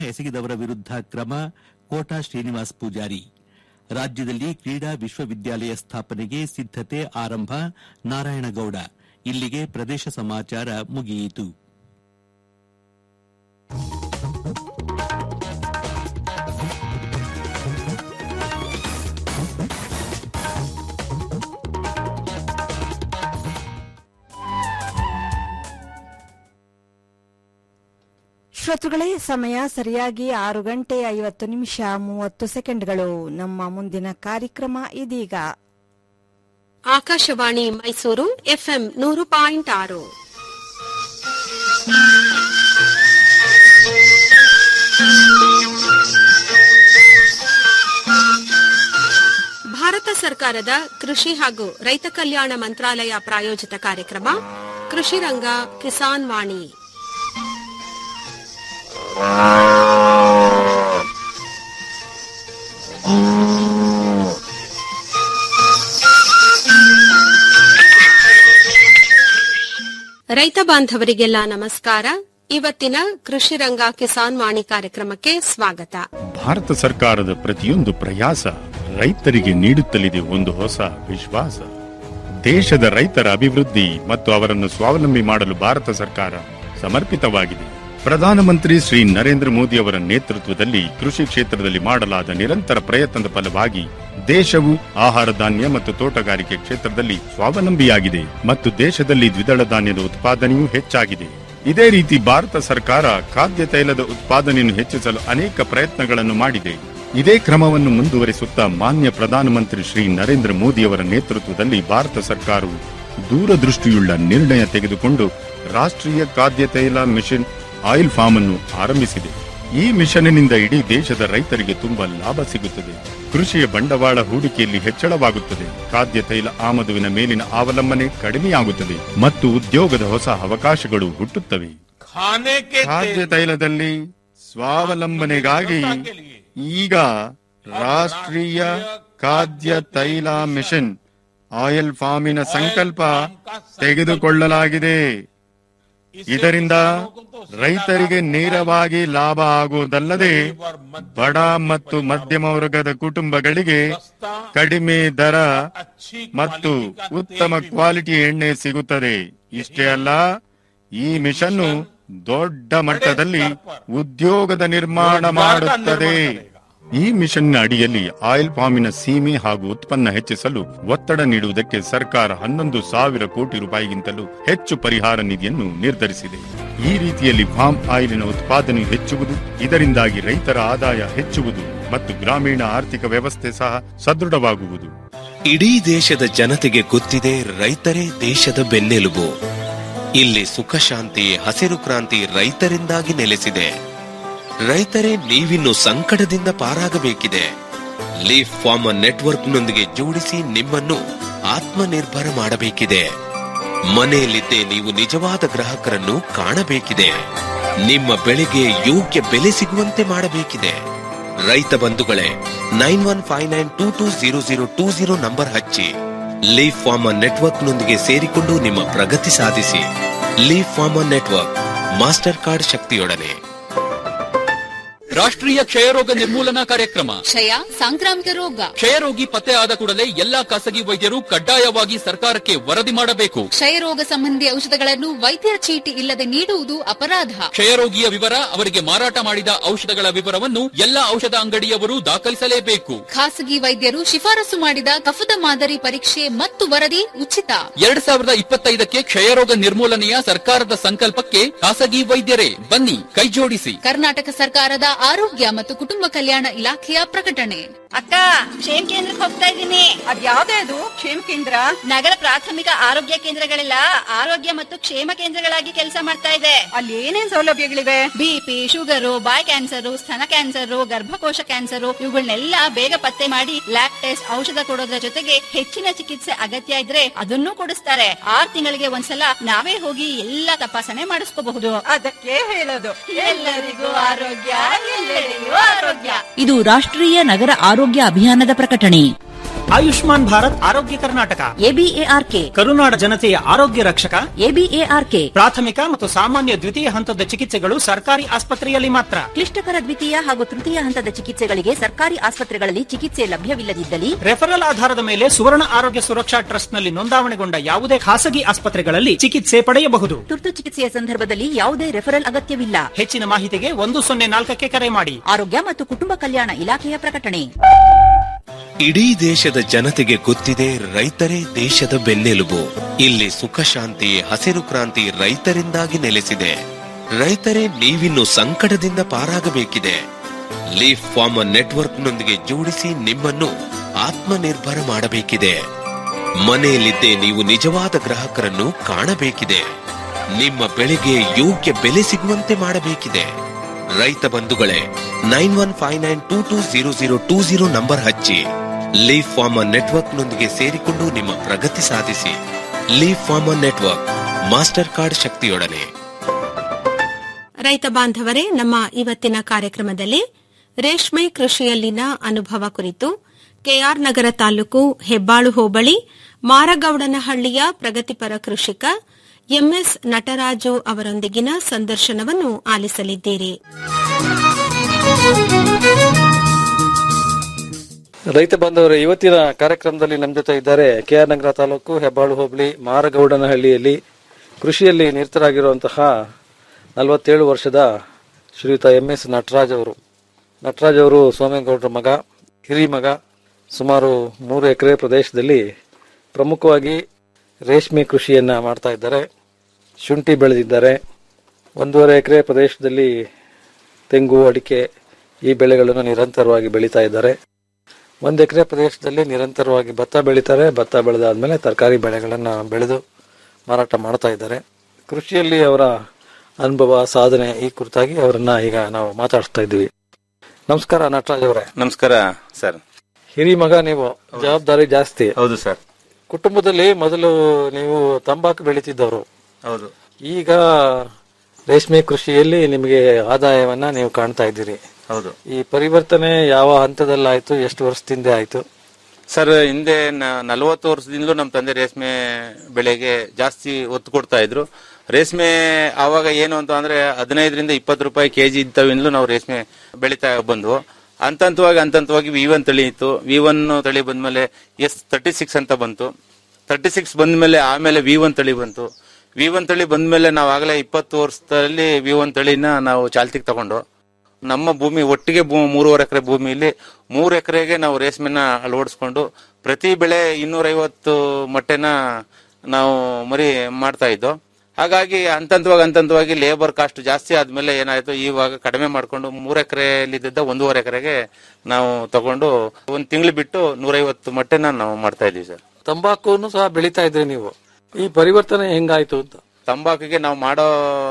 ಎಸಗಿದವರ ವಿರುದ್ಧ ಕ್ರಮ ಕೋಟಾ ಶ್ರೀನಿವಾಸ್ ಪೂಜಾರಿ ರಾಜ್ಯದಲ್ಲಿ ಕ್ರೀಡಾ ವಿಶ್ವವಿದ್ಯಾಲಯ ಸ್ಥಾಪನೆಗೆ ಸಿದ್ದತೆ ಆರಂಭ ನಾರಾಯಣಗೌಡ ಇಲ್ಲಿಗೆ ಪ್ರದೇಶ ಸಮಾಚಾರ ಮುಗಿಯಿತು ಶ್ರೋತೃಗಳೇ ಸಮಯ ಸರಿಯಾಗಿ ಆರು ಗಂಟೆ ಐವತ್ತು ನಿಮಿಷ ಮೂವತ್ತು ಸೆಕೆಂಡ್ಗಳು ನಮ್ಮ ಮುಂದಿನ ಕಾರ್ಯಕ್ರಮ ಇದೀಗ ಆಕಾಶವಾಣಿ ಮೈಸೂರು ಎಫ್ಎಂ ನೂರು ಪಾಯಿಂಟ್ ಆರು ಭಾರತ ಸರ್ಕಾರದ ಕೃಷಿ ಹಾಗೂ ರೈತ ಕಲ್ಯಾಣ ಮಂತ್ರಾಲಯ ಪ್ರಾಯೋಜಿತ ಕಾರ್ಯಕ್ರಮ ಕೃಷಿ ರಂಗ ಕಿಸಾನ್ ವಾಣಿ ರೈತ ಬಾಂಧವರಿಗೆಲ್ಲ ನಮಸ್ಕಾರ ಇವತ್ತಿನ ಕೃಷಿ ರಂಗ ಕಿಸಾನ್ ವಾಣಿ ಕಾರ್ಯಕ್ರಮಕ್ಕೆ ಸ್ವಾಗತ ಭಾರತ ಸರ್ಕಾರದ ಪ್ರತಿಯೊಂದು ಪ್ರಯಾಸ ರೈತರಿಗೆ ನೀಡುತ್ತಲಿದೆ ಒಂದು ಹೊಸ ವಿಶ್ವಾಸ ದೇಶದ ರೈತರ ಅಭಿವೃದ್ಧಿ ಮತ್ತು ಅವರನ್ನು ಸ್ವಾವಲಂಬಿ ಮಾಡಲು ಭಾರತ ಸರ್ಕಾರ ಸಮರ್ಪಿತವಾಗಿದೆ ಪ್ರಧಾನಮಂತ್ರಿ ಶ್ರೀ ನರೇಂದ್ರ ಮೋದಿ ಅವರ ನೇತೃತ್ವದಲ್ಲಿ ಕೃಷಿ ಕ್ಷೇತ್ರದಲ್ಲಿ ಮಾಡಲಾದ ನಿರಂತರ ಪ್ರಯತ್ನದ ಫಲವಾಗಿ ದೇಶವು ಆಹಾರ ಧಾನ್ಯ ಮತ್ತು ತೋಟಗಾರಿಕೆ ಕ್ಷೇತ್ರದಲ್ಲಿ ಸ್ವಾವಲಂಬಿಯಾಗಿದೆ ಮತ್ತು ದೇಶದಲ್ಲಿ ದ್ವಿದಳ ಧಾನ್ಯದ ಉತ್ಪಾದನೆಯೂ ಹೆಚ್ಚಾಗಿದೆ ಇದೇ ರೀತಿ ಭಾರತ ಸರ್ಕಾರ ಖಾದ್ಯ ತೈಲದ ಉತ್ಪಾದನೆಯನ್ನು ಹೆಚ್ಚಿಸಲು ಅನೇಕ ಪ್ರಯತ್ನಗಳನ್ನು ಮಾಡಿದೆ ಇದೇ ಕ್ರಮವನ್ನು ಮುಂದುವರಿಸುತ್ತಾ ಮಾನ್ಯ ಪ್ರಧಾನಮಂತ್ರಿ ಶ್ರೀ ನರೇಂದ್ರ ಮೋದಿ ಅವರ ನೇತೃತ್ವದಲ್ಲಿ ಭಾರತ ಸರ್ಕಾರವು ದೂರದೃಷ್ಟಿಯುಳ್ಳ ನಿರ್ಣಯ ತೆಗೆದುಕೊಂಡು ರಾಷ್ಟ್ರೀಯ ಖಾದ್ಯ ತೈಲ ಮಿಷನ್ ಆಯಿಲ್ ಫಾರ್ಮ್ ಅನ್ನು ಆರಂಭಿಸಿದೆ ಈ ಮಿಷನ್ನಿಂದ ಇಡೀ ದೇಶದ ರೈತರಿಗೆ ತುಂಬಾ ಲಾಭ ಸಿಗುತ್ತದೆ ಕೃಷಿಯ ಬಂಡವಾಳ ಹೂಡಿಕೆಯಲ್ಲಿ ಹೆಚ್ಚಳವಾಗುತ್ತದೆ ಖಾದ್ಯ ತೈಲ ಆಮದುವಿನ ಮೇಲಿನ ಅವಲಂಬನೆ ಕಡಿಮೆಯಾಗುತ್ತದೆ ಮತ್ತು ಉದ್ಯೋಗದ ಹೊಸ ಅವಕಾಶಗಳು ಹುಟ್ಟುತ್ತವೆ खाने के ಖಾದ್ಯ तेल ತೈಲದಲ್ಲಿ ಸ್ವಾವಲಂಬನೆಗಾಗಿ ಈಗ ರಾಷ್ಟ್ರೀಯ ಖಾದ್ಯ ತೈಲ ಮಿಷನ್ ಆಯಿಲ್ ಫಾರ್ಮಿನ ಸಂಕಲ್ಪ ತೆಗೆದುಕೊಳ್ಳಲಾಗಿದೆ ಇದರಿಂದ ರೈತರಿಗೆ ನೇರವಾಗಿ ಲಾಭ ಆಗುವುದಲ್ಲದೆ ಬಡ ಮತ್ತು ಮಧ್ಯಮ ವರ್ಗದ ಕುಟುಂಬಗಳಿಗೆ ಕಡಿಮೆ ದರ अच्छी ಮತ್ತು क्वालिटी का ಉತ್ತಮ तेल भी ಕ್ವಾಲಿಟಿ ಎಣ್ಣೆ ಸಿಗುತ್ತದೆ ಇಷ್ಟೇ ಅಲ್ಲ ಈ ಮಿಷನ್ ದೊಡ್ಡ ಮಟ್ಟದಲ್ಲಿ ಉದ್ಯೋಗದ ನಿರ್ಮಾಣ ಮಾಡುತ್ತದೆ ಈ ಮಿಷನ್ ಅಡಿಯಲ್ಲಿ ಆಯಿಲ್ ಪಾಮಿನ ಸೀಮೆ ಹಾಗೂ ಉತ್ಪನ್ನ ಹೆಚ್ಚಿಸಲು ಒತ್ತಡ ನೀಡುವುದಕ್ಕೆ ಸರ್ಕಾರ ಹನ್ನೊಂದು ಸಾವಿರ ಕೋಟಿ ರೂಪಾಯಿಗಿಂತಲೂ ಹೆಚ್ಚು ಪರಿಹಾರ ನಿಧಿಯನ್ನು ನಿರ್ಧರಿಸಿದೆ ಈ ರೀತಿಯಲ್ಲಿ ಫಾರ್ಮ್ ಆಯಿಲಿನ ಉತ್ಪಾದನೆ ಹೆಚ್ಚುವುದು ಇದರಿಂದಾಗಿ ರೈತರ ಆದಾಯ ಹೆಚ್ಚುವುದು ಮತ್ತು ಗ್ರಾಮೀಣ ಆರ್ಥಿಕ ವ್ಯವಸ್ಥೆ ಸಹ ಸದೃಢವಾಗುವುದು ಇಡೀ ದೇಶದ ಜನತೆಗೆ ಗೊತ್ತಿದೆ ರೈತರೇ ದೇಶದ ಬೆನ್ನೆಲುಬು ಇಲ್ಲಿ ಸುಖ ಶಾಂತಿ ಹಸಿರು ಕ್ರಾಂತಿ ರೈತರಿಂದಾಗಿ ನೆಲೆಸಿದೆ ರೈತರೇ ನೀವಿನ್ನು ಸಂಕಟದಿಂದ ಪಾರಾಗಬೇಕಿದೆ ಲೀಫ್ ಫಾರ್ಮರ್ ನೆಟ್ವರ್ಕ್ನೊಂದಿಗೆ ಜೋಡಿಸಿ ನಿಮ್ಮನ್ನು ಆತ್ಮನಿರ್ಭರ ಮಾಡಬೇಕಿದೆ ಮನೆಯಲ್ಲಿದ್ದೇ ನೀವು ನಿಜವಾದ ಗ್ರಾಹಕರನ್ನು ಕಾಣಬೇಕಿದೆ ನಿಮ್ಮ ಬೆಳೆಗೆ ಯೋಗ್ಯ ಬೆಲೆ ಸಿಗುವಂತೆ ಮಾಡಬೇಕಿದೆ ರೈತ ಬಂಧುಗಳೇ nine one five nine two two zero zero two zero number ಹಚ್ಚಿ ಲೀಫ್ ಫಾರ್ಮರ್ ನೆಟ್ವರ್ಕ್ನೊಂದಿಗೆ ಸೇರಿಕೊಂಡು ನಿಮ್ಮ ಪ್ರಗತಿ ಸಾಧಿಸಿ leaf farmer network master card ಶಕ್ತಿಯೊಡನೆ ರಾಷ್ಟ್ರೀಯ ಕ್ಷಯರೋಗ ನಿರ್ಮೂಲನಾ ಕಾರ್ಯಕ್ರಮ ಕ್ಷಯ ಸಾಂಕ್ರಾಮಿಕ ರೋಗ ಕ್ಷಯರೋಗಿ ಪತ್ತೆ ಆದ ಕೂಡಲೇ ಎಲ್ಲಾ ಖಾಸಗಿ ವೈದ್ಯರು ಕಡ್ಡಾಯವಾಗಿ ಸರ್ಕಾರಕ್ಕೆ ವರದಿ ಮಾಡಬೇಕು ಕ್ಷಯರೋಗ ಸಂಬಂಧಿ ಔಷಧಗಳನ್ನು ವೈದ್ಯರ ಚೀಟಿ ಇಲ್ಲದೆ ನೀಡುವುದು ಅಪರಾಧ ಕ್ಷಯರೋಗಿಯ ವಿವರ ಅವರಿಗೆ ಮಾರಾಟ ಮಾಡಿದ ಔಷಧಗಳ ವಿವರವನ್ನು ಎಲ್ಲಾ ಔಷಧ ಅಂಗಡಿಯವರು ದಾಖಲಿಸಲೇಬೇಕು ಖಾಸಗಿ ವೈದ್ಯರು ಶಿಫಾರಸು ಮಾಡಿದ ಕಫದ ಮಾದರಿ ಪರೀಕ್ಷೆ ಮತ್ತು ವರದಿ ಉಚಿತ ಎರಡ್ ಸಾವಿರದ ಇಪ್ಪತ್ತೈದಕ್ಕೆ ಕ್ಷಯರೋಗ ನಿರ್ಮೂಲನೆಯ ಸರ್ಕಾರದ ಸಂಕಲ್ಪಕ್ಕೆ ಖಾಸಗಿ ವೈದ್ಯರೇ ಬನ್ನಿ ಕೈಜೋಡಿಸಿ ಕರ್ನಾಟಕ ಸರ್ಕಾರದ ಆರೋಗ್ಯ ಮತ್ತು ಕುಟುಂಬ ಕಲ್ಯಾಣ ಇಲಾಖೆಯ ಪ್ರಕಟಣೆ ಅಕ್ಕ ಕ್ಷೇಮ ಕೇಂದ್ರಕ್ಕೆ ಹೋಗ್ತಾ ಇದ್ದೀನಿ ಅದ್ಯಾವ್ದೇ ಅದು ಕ್ಷೇಮ ಕೇಂದ್ರ ನಗರ ಪ್ರಾಥಮಿಕ ಆರೋಗ್ಯ ಕೇಂದ್ರಗಳೆಲ್ಲ ಆರೋಗ್ಯ ಮತ್ತು ಕ್ಷೇಮ ಕೇಂದ್ರಗಳಾಗಿ ಕೆಲಸ ಮಾಡ್ತಾ ಇದೆ ಅಲ್ಲಿ ಏನೇನ್ ಸೌಲಭ್ಯಗಳಿವೆ ಬಿಪಿ ಶುಗರು ಬಾಯ್ ಕ್ಯಾನ್ಸರ್ ಸ್ತನ ಕ್ಯಾನ್ಸರ್ ಗರ್ಭಕೋಶ ಕ್ಯಾನ್ಸರ್ ಇವುಗಳನ್ನೆಲ್ಲ ಬೇಗ ಪತ್ತೆ ಮಾಡಿ ಲ್ಯಾಬ್ ಟೆಸ್ಟ್ ಔಷಧ ಕೊಡೋದ್ರ ಜೊತೆಗೆ ಹೆಚ್ಚಿನ ಚಿಕಿತ್ಸೆ ಅಗತ್ಯ ಇದ್ರೆ ಅದನ್ನೂ ಕೊಡಿಸ್ತಾರೆ ಆರ್ ತಿಂಗಳಿಗೆ ಒಂದ್ಸಲ ನಾವೇ ಹೋಗಿ ಎಲ್ಲಾ ತಪಾಸಣೆ ಮಾಡಿಸ್ಕೋಬಹುದು ಅದಕ್ಕೆ ಹೇಳೋದು ಎಲ್ಲರಿಗೂ ಆರೋಗ್ಯ ಎಲ್ಲರಿಗೂ ಆರೋಗ್ಯ ಇದು ರಾಷ್ಟ್ರೀಯ ನಗರ ಆರೋಗ್ಯ ಅಭಿಯಾನದ ಪ್ರಕಟಣೆ ಆಯುಷ್ಮಾನ್ ಭಾರತ್ ಆರೋಗ್ಯ ಕರ್ನಾಟಕ ಎಬಿಎಆರ್ಕೆ ಕರುನಾಡ ಜನತೆಯ ಆರೋಗ್ಯ ರಕ್ಷಕ ಎಬಿಎಆರ್ಕೆ ಪ್ರಾಥಮಿಕ ಮತ್ತು ಸಾಮಾನ್ಯ ದ್ವಿತೀಯ ಹಂತದ ಚಿಕಿತ್ಸೆಗಳು ಸರ್ಕಾರಿ ಆಸ್ಪತ್ರೆಯಲ್ಲಿ ಮಾತ್ರ ಕ್ಲಿಷ್ಟಕರ ದ್ವಿತೀಯ ಹಾಗೂ ತೃತೀಯ ಹಂತದ ಚಿಕಿತ್ಸೆಗಳಿಗೆ ಸರ್ಕಾರಿ ಆಸ್ಪತ್ರೆಗಳಲ್ಲಿ ಚಿಕಿತ್ಸೆ ಲಭ್ಯವಿಲ್ಲದಿದ್ದಲ್ಲಿ ರೆಫರಲ್ ಆಧಾರದ ಮೇಲೆ ಸುವರ್ಣ ಆರೋಗ್ಯ ಸುರಕ್ಷಾ ಟ್ರಸ್ಟ್ನಲ್ಲಿ ನೋಂದಾವಣೆಗೊಂಡ ಯಾವುದೇ ಖಾಸಗಿ ಆಸ್ಪತ್ರೆಗಳಲ್ಲಿ ಚಿಕಿತ್ಸೆ ಪಡೆಯಬಹುದು ತುರ್ತು ಚಿಕಿತ್ಸೆಯ ಸಂದರ್ಭದಲ್ಲಿ ಯಾವುದೇ ರೆಫರಲ್ ಅಗತ್ಯವಿಲ್ಲ ಹೆಚ್ಚಿನ ಮಾಹಿತಿಗೆ ಒಂದು ಸೊನ್ನೆ ನಾಲ್ಕಕ್ಕೆ ಕರೆ ಮಾಡಿ ಆರೋಗ್ಯ ಮತ್ತು ಕುಟುಂಬ ಕಲ್ಯಾಣ ಇಲಾಖೆಯ ಪ್ರಕಟಣೆ ಇಡೀ ದೇಶದ ಜನತೆಗೆ ಗೊತ್ತಿದೆ ರೈತರೇ ದೇಶದ ಬೆನ್ನೆಲುಬು ಇಲ್ಲಿ ಸುಖ ಶಾಂತಿ ಹಸಿರು ಕ್ರಾಂತಿ ರೈತರಿಂದಾಗಿ ನೆಲೆಸಿದೆ ರೈತರೇ ನೀವಿನ್ನು ಸಂಕಟದಿಂದ ಪಾರಾಗಬೇಕಿದೆ ಲೀಫ್ ಫಾರ್ಮರ್ ನೆಟ್ವರ್ಕ್ನೊಂದಿಗೆ ಜೋಡಿಸಿ ನಿಮ್ಮನ್ನು ಆತ್ಮನಿರ್ಭರ ಮಾಡಬೇಕಿದೆ ಮನೆಯಲ್ಲಿದ್ದೇ ನೀವು ನಿಜವಾದ ಗ್ರಾಹಕರನ್ನು ಕಾಣಬೇಕಿದೆ ನಿಮ್ಮ ಬೆಳೆಗೆ ಯೋಗ್ಯ ಬೆಲೆ ಸಿಗುವಂತೆ ಮಾಡಬೇಕಿದೆ ರೈತ ಬಂಧುಗಳೇ nine one five nine two two zero zero two zero number ಹಚ್ಚಿ ಲೀಫ್ ಫಾರ್ಮರ್ ನೆಟ್ವರ್ಕ್ನೊಂದಿಗೆ ಸೇರಿಕೊಂಡು ನಿಮ್ಮ ಪ್ರಗತಿ ಸಾಧಿಸಿ leaf farmer network master card ಶಕ್ತಿಯೊಡನೆ ರೈತ ಬಾಂಧವರೇ ನಮ್ಮ ಇವತ್ತಿನ ಕಾರ್ಯಕ್ರಮದಲ್ಲಿ ರೇಷ್ಮೆ ಕೃಷಿಯಲ್ಲಿನ ಅನುಭವ ಕುರಿತು ಕೆಆರ್ ನಗರ ತಾಲೂಕು ಹೆಬ್ಬಾಳು ಹೋಬಳಿ ಮಾರಗೌಡನಹಳ್ಳಿಯ ಪ್ರಗತಿಪರ ಕೃಷಿಕ ಎಂಎಸ್ ನಟರಾಜು ಅವರೊಂದಿಗಿನ ಸಂದರ್ಶನವನ್ನು ಆಲಿಸಲಿದ್ದೀರಿ ರೈತ ಬಾಂಧವರೇ ಇವತ್ತಿನ ಕಾರ್ಯಕ್ರಮದಲ್ಲಿ ನಮ್ಮ ಜೊತೆ ಇದ್ದಾರೆ ಕೆಆರ್ ನಗರ ತಾಲೂಕು ಹೆಬ್ಬಾಳು ಹೋಬಳಿ ಮಾರಗೌಡನಹಳ್ಳಿಯಲ್ಲಿ ಕೃಷಿಯಲ್ಲಿ ನಿರತರಾಗಿರುವಂತಹ ನಲವತ್ತೇಳು ವರ್ಷದ ಶ್ರೀಯುತ ಎಂ ಎಸ್ ನಟರಾಜ್ ಅವರು ನಟರಾಜ್ ಅವರು ಸೋಮೇಗೌಡರ ಮಗ ಹಿರಿ ಮಗ ಸುಮಾರು ಮೂರು ಎಕರೆ ಪ್ರದೇಶದಲ್ಲಿ ಪ್ರಮುಖವಾಗಿ ರೇಷ್ಮೆ ಕೃಷಿಯನ್ನ ಮಾಡ್ತಾ ಇದ್ದಾರೆ ಶುಂಠಿ ಬೆಳೆದಿದ್ದಾರೆ ಒಂದೂವರೆ ಎಕರೆ ಪ್ರದೇಶದಲ್ಲಿ ತೆಂಗು ಅಡಿಕೆ ಈ ಬೆಳೆಗಳನ್ನು ನಿರಂತರವಾಗಿ ಬೆಳೀತಾ ಇದ್ದಾರೆ ಒಂದು ಎಕರೆ ಪ್ರದೇಶದಲ್ಲಿ ನಿರಂತರವಾಗಿ ಭತ್ತ ಬೆಳೀತಾರೆ ಭತ್ತ ಬೆಳೆದಾದ್ಮೇಲೆ ತರಕಾರಿ ಬೆಳೆಗಳನ್ನು ಬೆಳೆದು ಮಾರಾಟ ಮಾಡ್ತಾ ಇದ್ದಾರೆ ಕೃಷಿಯಲ್ಲಿ ಅವರ ಅನುಭವ ಸಾಧನೆ ಈ ಕುರಿತಾಗಿ ಅವರನ್ನ ಈಗ ನಾವು ಮಾತಾಡ್ತಾ ಇದ್ದೀವಿ ನಮಸ್ಕಾರ ನಟರಾಜ್ ಅವರೇ ನಮಸ್ಕಾರ ಸರ್ ಹಿರಿ ಮಗ ನೀವು ಜವಾಬ್ದಾರಿ ಜಾಸ್ತಿ ಹೌದು ಸರ್ ಕುಟುಂಬದಲ್ಲಿ ಮೊದಲು ನೀವು ತಂಬಾಕು ಬೆಳೀತಿದ್ದವರು ಹೌದು ಈಗ ರೇಷ್ಮೆ ಕೃಷಿಯಲ್ಲಿ ನಿಮಗೆ ಆದಾಯವನ್ನ ನೀವು ಕಾಣ್ತಾ ಇದ್ದೀರಿ ಹೌದು ಈ ಪರಿವರ್ತನೆ ಯಾವ ಹಂತದಲ್ಲಾಯ್ತು ಎಷ್ಟು ವರ್ಷದಿಂದ ಆಯ್ತು ಸರ್ ಹಿಂದೆ ನಲವತ್ತು ವರ್ಷದಿಂದಲೂ ನಮ್ಮ ತಂದೆ ರೇಷ್ಮೆ ಬೆಳೆಗೆ ಜಾಸ್ತಿ ಒತ್ತು ಕೊಡ್ತಾ ಇದ್ರು ರೇಷ್ಮೆ ಆವಾಗ ಏನು ಅಂತ ಅಂದ್ರೆ ಹದಿನೈದರಿಂದ ಇಪ್ಪತ್ತು ರೂಪಾಯಿ ಕೆಜಿ ಇದ್ದವಿಂದಲೂ ನಾವು ರೇಷ್ಮೆ ಬೆಳೀತಾ ಬಂದ್ವು ಹಂತ ಹಂತವಾಗಿ ಹಂತ ಹಂತವಾಗಿ ವಿ ಒನ್ ತಳಿ ಇತ್ತು ವಿ ಒನ್ ತಳಿ ಬಂದ್ಮೇಲೆ ಎಸ್ ತರ್ಟಿ ಸಿಕ್ಸ್ ಅಂತ ಬಂತು ತರ್ಟಿ ಸಿಕ್ಸ್ ಬಂದ್ಮೇಲೆ ಆಮೇಲೆ ವಿ ಒನ್ ತಳಿ ಬಂತು ವಿ ಒನ್ ತಳಿ ಬಂದ್ಮೇಲೆ ನಾವು ಆಗಲೇ ಇಪ್ಪತ್ತು ವರ್ಷದಲ್ಲಿ ವಿ ಒನ್ ತಳಿನ ನಾವು ಚಾಲ್ತಿಗೆ ತಗೊಂಡು ನಮ್ಮ ಭೂಮಿ ಒಟ್ಟಿಗೆ ಭೂ- ಮೂರುವರೆ ಎಕರೆ ಭೂಮಿಯಲ್ಲಿ ಮೂರು ಎಕರೆಗೆ ನಾವು ರೇಷ್ಮೆನ ಅಳವಡಿಸ್ಕೊಂಡು ಪ್ರತಿ ಬೆಳೆ ಇನ್ನೂರೈವತ್ತು ಮೊಟ್ಟೆನ ನಾವು ಮರಿ ಮಾಡ್ತಾ ಇದ್ದೋ ಹಾಗಾಗಿ ಹಂತ ಹಂತವಾಗಿ ಹಂತ ಹಂತವಾಗಿ ಲೇಬರ್ ಕಾಸ್ಟ್ ಜಾಸ್ತಿ ಆದ್ಮೇಲೆ ಏನಾಯ್ತು ಇವಾಗ ಕಡಿಮೆ ಮಾಡ್ಕೊಂಡು ಮೂರು ಎಕರೆಯಲ್ಲಿದ್ದ ಒಂದೂವರೆ ಎಕರೆಗೆ ನಾವು ತಗೊಂಡು ಒಂದ್ ತಿಂಗಳು ಬಿಟ್ಟು ನೂರೈವತ್ತು ಮೊಟ್ಟೆನ ನಾವು ಮಾಡ್ತಾ ಇದೀವಿ ಸರ್ ತಂಬಾಕುನು ಸಹ ಬೆಳೀತಾ ಇದ್ರಿ ನೀವು ಈ ಪರಿವರ್ತನೆ ಹೆಂಗಾಯ್ತು ಅಂತ ತಂಬಾಕಿಗೆ ನಾವು ಮಾಡೋ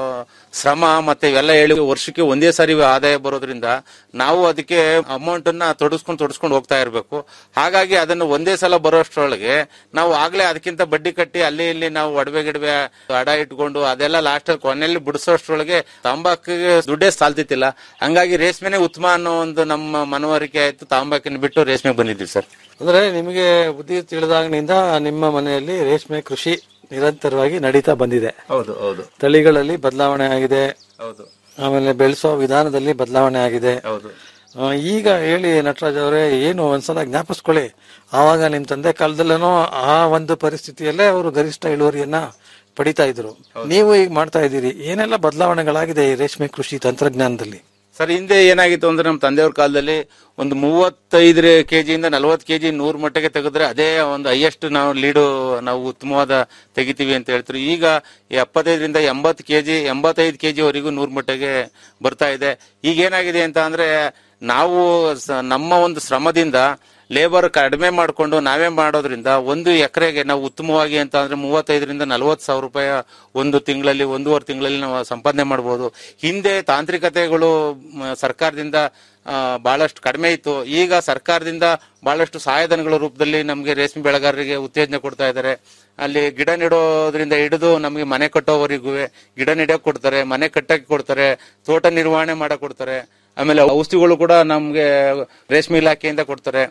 ಶ್ರಮ ಮತ್ತೆ ಇವೆಲ್ಲ ಹೇಳಿ ವರ್ಷಕ್ಕೆ ಒಂದೇ ಸಾರಿ ಆದಾಯ ಬರೋದ್ರಿಂದ ನಾವು ಅದಕ್ಕೆ ಅಮೌಂಟ್ ಅನ್ನ ತೊಡಸ್ಕೊಂಡು ತೊಡಸ್ಕೊಂಡು ಹೋಗ್ತಾ ಇರಬೇಕು ಹಾಗಾಗಿ ಅದನ್ನು ಒಂದೇ ಸಲ ಬರೋಷ್ಟ್ರೊಳಗೆ ನಾವು ಆಗ್ಲೇ ಅದಕ್ಕಿಂತ ಬಡ್ಡಿ ಕಟ್ಟಿ ಅಲ್ಲಿ ಇಲ್ಲಿ ನಾವು ಒಡವೆ ಗಿಡವೆ ಅಡ ಇಟ್ಕೊಂಡು ಅದೆಲ್ಲ ಲಾಸ್ಟ್ ಅಲ್ಲಿ ಕೊನೆಯಲ್ಲಿ ಬಿಡಿಸೋಷ್ಟ್ರೊಳಗೆ ತಂಬಾಕಿಗೆ ದುಡ್ಡೇ ಸಾಲ್ತಿತ್ತಿಲ್ಲ ಹಂಗಾಗಿ ರೇಷ್ಮೆನೆ ಉತ್ತಮ ಅನ್ನೋ ಒಂದು ನಮ್ಮ ಮನವರಿಕೆ ಆಯ್ತು ತಂಬಾಕಿನ ಬಿಟ್ಟು ರೇಷ್ಮೆಗೆ ಬಂದಿದ್ವಿ ಸರ್ ಅಂದ್ರೆ ನಿಮಗೆ ಬುದ್ಧಿ ತಿಳಿದಾಗಿನಿಂದ ನಿಮ್ಮ ಮನೆಯಲ್ಲಿ ರೇಷ್ಮೆ ಕೃಷಿ ನಿರಂತರವಾಗಿ ನಡೀತಾ ಬಂದಿದೆ ಹೌದು ಹೌದು ತಳಿಗಳಲ್ಲಿ ಬದಲಾವಣೆ ಆಗಿದೆ ಹೌದು ಆಮೇಲೆ ಬೆಳೆಸೋ ವಿಧಾನದಲ್ಲಿ ಬದಲಾವಣೆ ಆಗಿದೆ ಹೌದು ಆ, ಈಗ ಹೇಳಿ ನಟರಾಜ್ ಅವರೇ ಏನು ಒಂದ್ಸಲ ಜ್ಞಾಪಿಸ್ಕೊಳ್ಳಿ ಆವಾಗ ನಿಮ್ ತಂದೆ ಕಾಲದಲ್ಲೂ ಆ ಒಂದು ಪರಿಸ್ಥಿತಿಯಲ್ಲೇ ಅವರು ಗರಿಷ್ಠ ಇಳುವರಿಯನ್ನ ಪಡಿತಾ ಇದ್ರು ನೀವು ಈಗ ಮಾಡ್ತಾ ಇದ್ದೀರಿ ಏನೆಲ್ಲ ಬದಲಾವಣೆಗಳಾಗಿದೆ ಈ ರೇಷ್ಮೆ ಕೃಷಿ ತಂತ್ರಜ್ಞಾನದಲ್ಲಿ ಸರ್ ಹಿಂದೆ ಏನಾಗಿತ್ತು ಅಂದ್ರೆ ನಮ್ಮ ತಂದೆಯವ್ರ ಕಾಲದಲ್ಲಿ ಒಂದು ಮೂವತ್ತೈದು ಕೆಜಿಯಿಂದ ನಲವತ್ತು ಕೆಜಿ ನೂರ್ ಮಟ್ಟಿಗೆ ತೆಗೆದ್ರೆ ಅದೇ ಒಂದು ಹೈಯೆಸ್ಟ್ ನಾವು ಲೀಡು ನಾವು ಉತ್ತಮವಾದ ತೆಗಿತೀವಿ ಅಂತ ಹೇಳ್ತಾರೆ ಈಗ ಎಪ್ಪತ್ತೈದರಿಂದ ಎಂಬತ್ತು ಕೆಜಿ ಎಂಬತ್ತೈದು ಕೆಜಿ ವರೆಗೂ ನೂರ್ ಮಟ್ಟಿಗೆ ಬರ್ತಾ ಇದೆ ಈಗ ಏನಾಗಿದೆ ಅಂತ ಅಂದ್ರೆ ನಾವು ಸ- ನಮ್ಮ ಒಂದು ಶ್ರಮದಿಂದ ಲೇಬರ್ ಕಡಿಮೆ ಮಾಡಿಕೊಂಡು ನಾವೇ ಮಾಡೋದ್ರಿಂದ ಒಂದು ಎಕರೆಗೆ ನಾವು ಉತ್ತಮವಾಗಿ ಅಂತ ಅಂದ್ರೆ ಮೂವತ್ತೈದರಿಂದ ನಲವತ್ತು ಸಾವಿರ ರೂಪಾಯಿ ಒಂದು ತಿಂಗಳಲ್ಲಿ ಒಂದೂವರೆ ತಿಂಗಳಲ್ಲಿ ನಾವು ಸಂಪಾದನೆ ಮಾಡಬಹುದು ಹಿಂದೆ ತಾಂತ್ರಿಕತೆಗಳು ಮ, ಸರ್ಕಾರದಿಂದ ಆ, ಬಹಳಷ್ಟು ಕಡಿಮೆ ಇತ್ತು ಈಗ ಸರ್ಕಾರದಿಂದ ಬಹಳಷ್ಟು ಸಹಾಯಧನಗಳ ರೂಪದಲ್ಲಿ ನಮಗೆ ರೇಷ್ಮೆ ಬೆಳೆಗಾರರಿಗೆ ಉತ್ತೇಜನ ಕೊಡ್ತಾ ಇದ್ದಾರೆ ಅಲ್ಲಿ ಗಿಡ ನೆಡೋದ್ರಿಂದ ಹಿಡಿದು ನಮಗೆ ಮನೆ ಕಟ್ಟೋವರೆಗೂ ಗಿಡ ನೆಡಕ್ ಕೊಡ್ತಾರೆ ಮನೆ ಕಟ್ಟಕ್ಕೆ ಕೊಡ್ತಾರೆ ತೋಟ ನಿರ್ವಹಣೆ ಮಾಡಕ್ ಕೊಡ್ತಾರೆ ಆಮೇಲೆ ಔಷಧಿಗಳು ಕೂಡ ನಮ್ಗೆ ರೇಷ್ಮೆ ಇಲಾಖೆಯಿಂದ ಕೊಡ್ತಾರೆ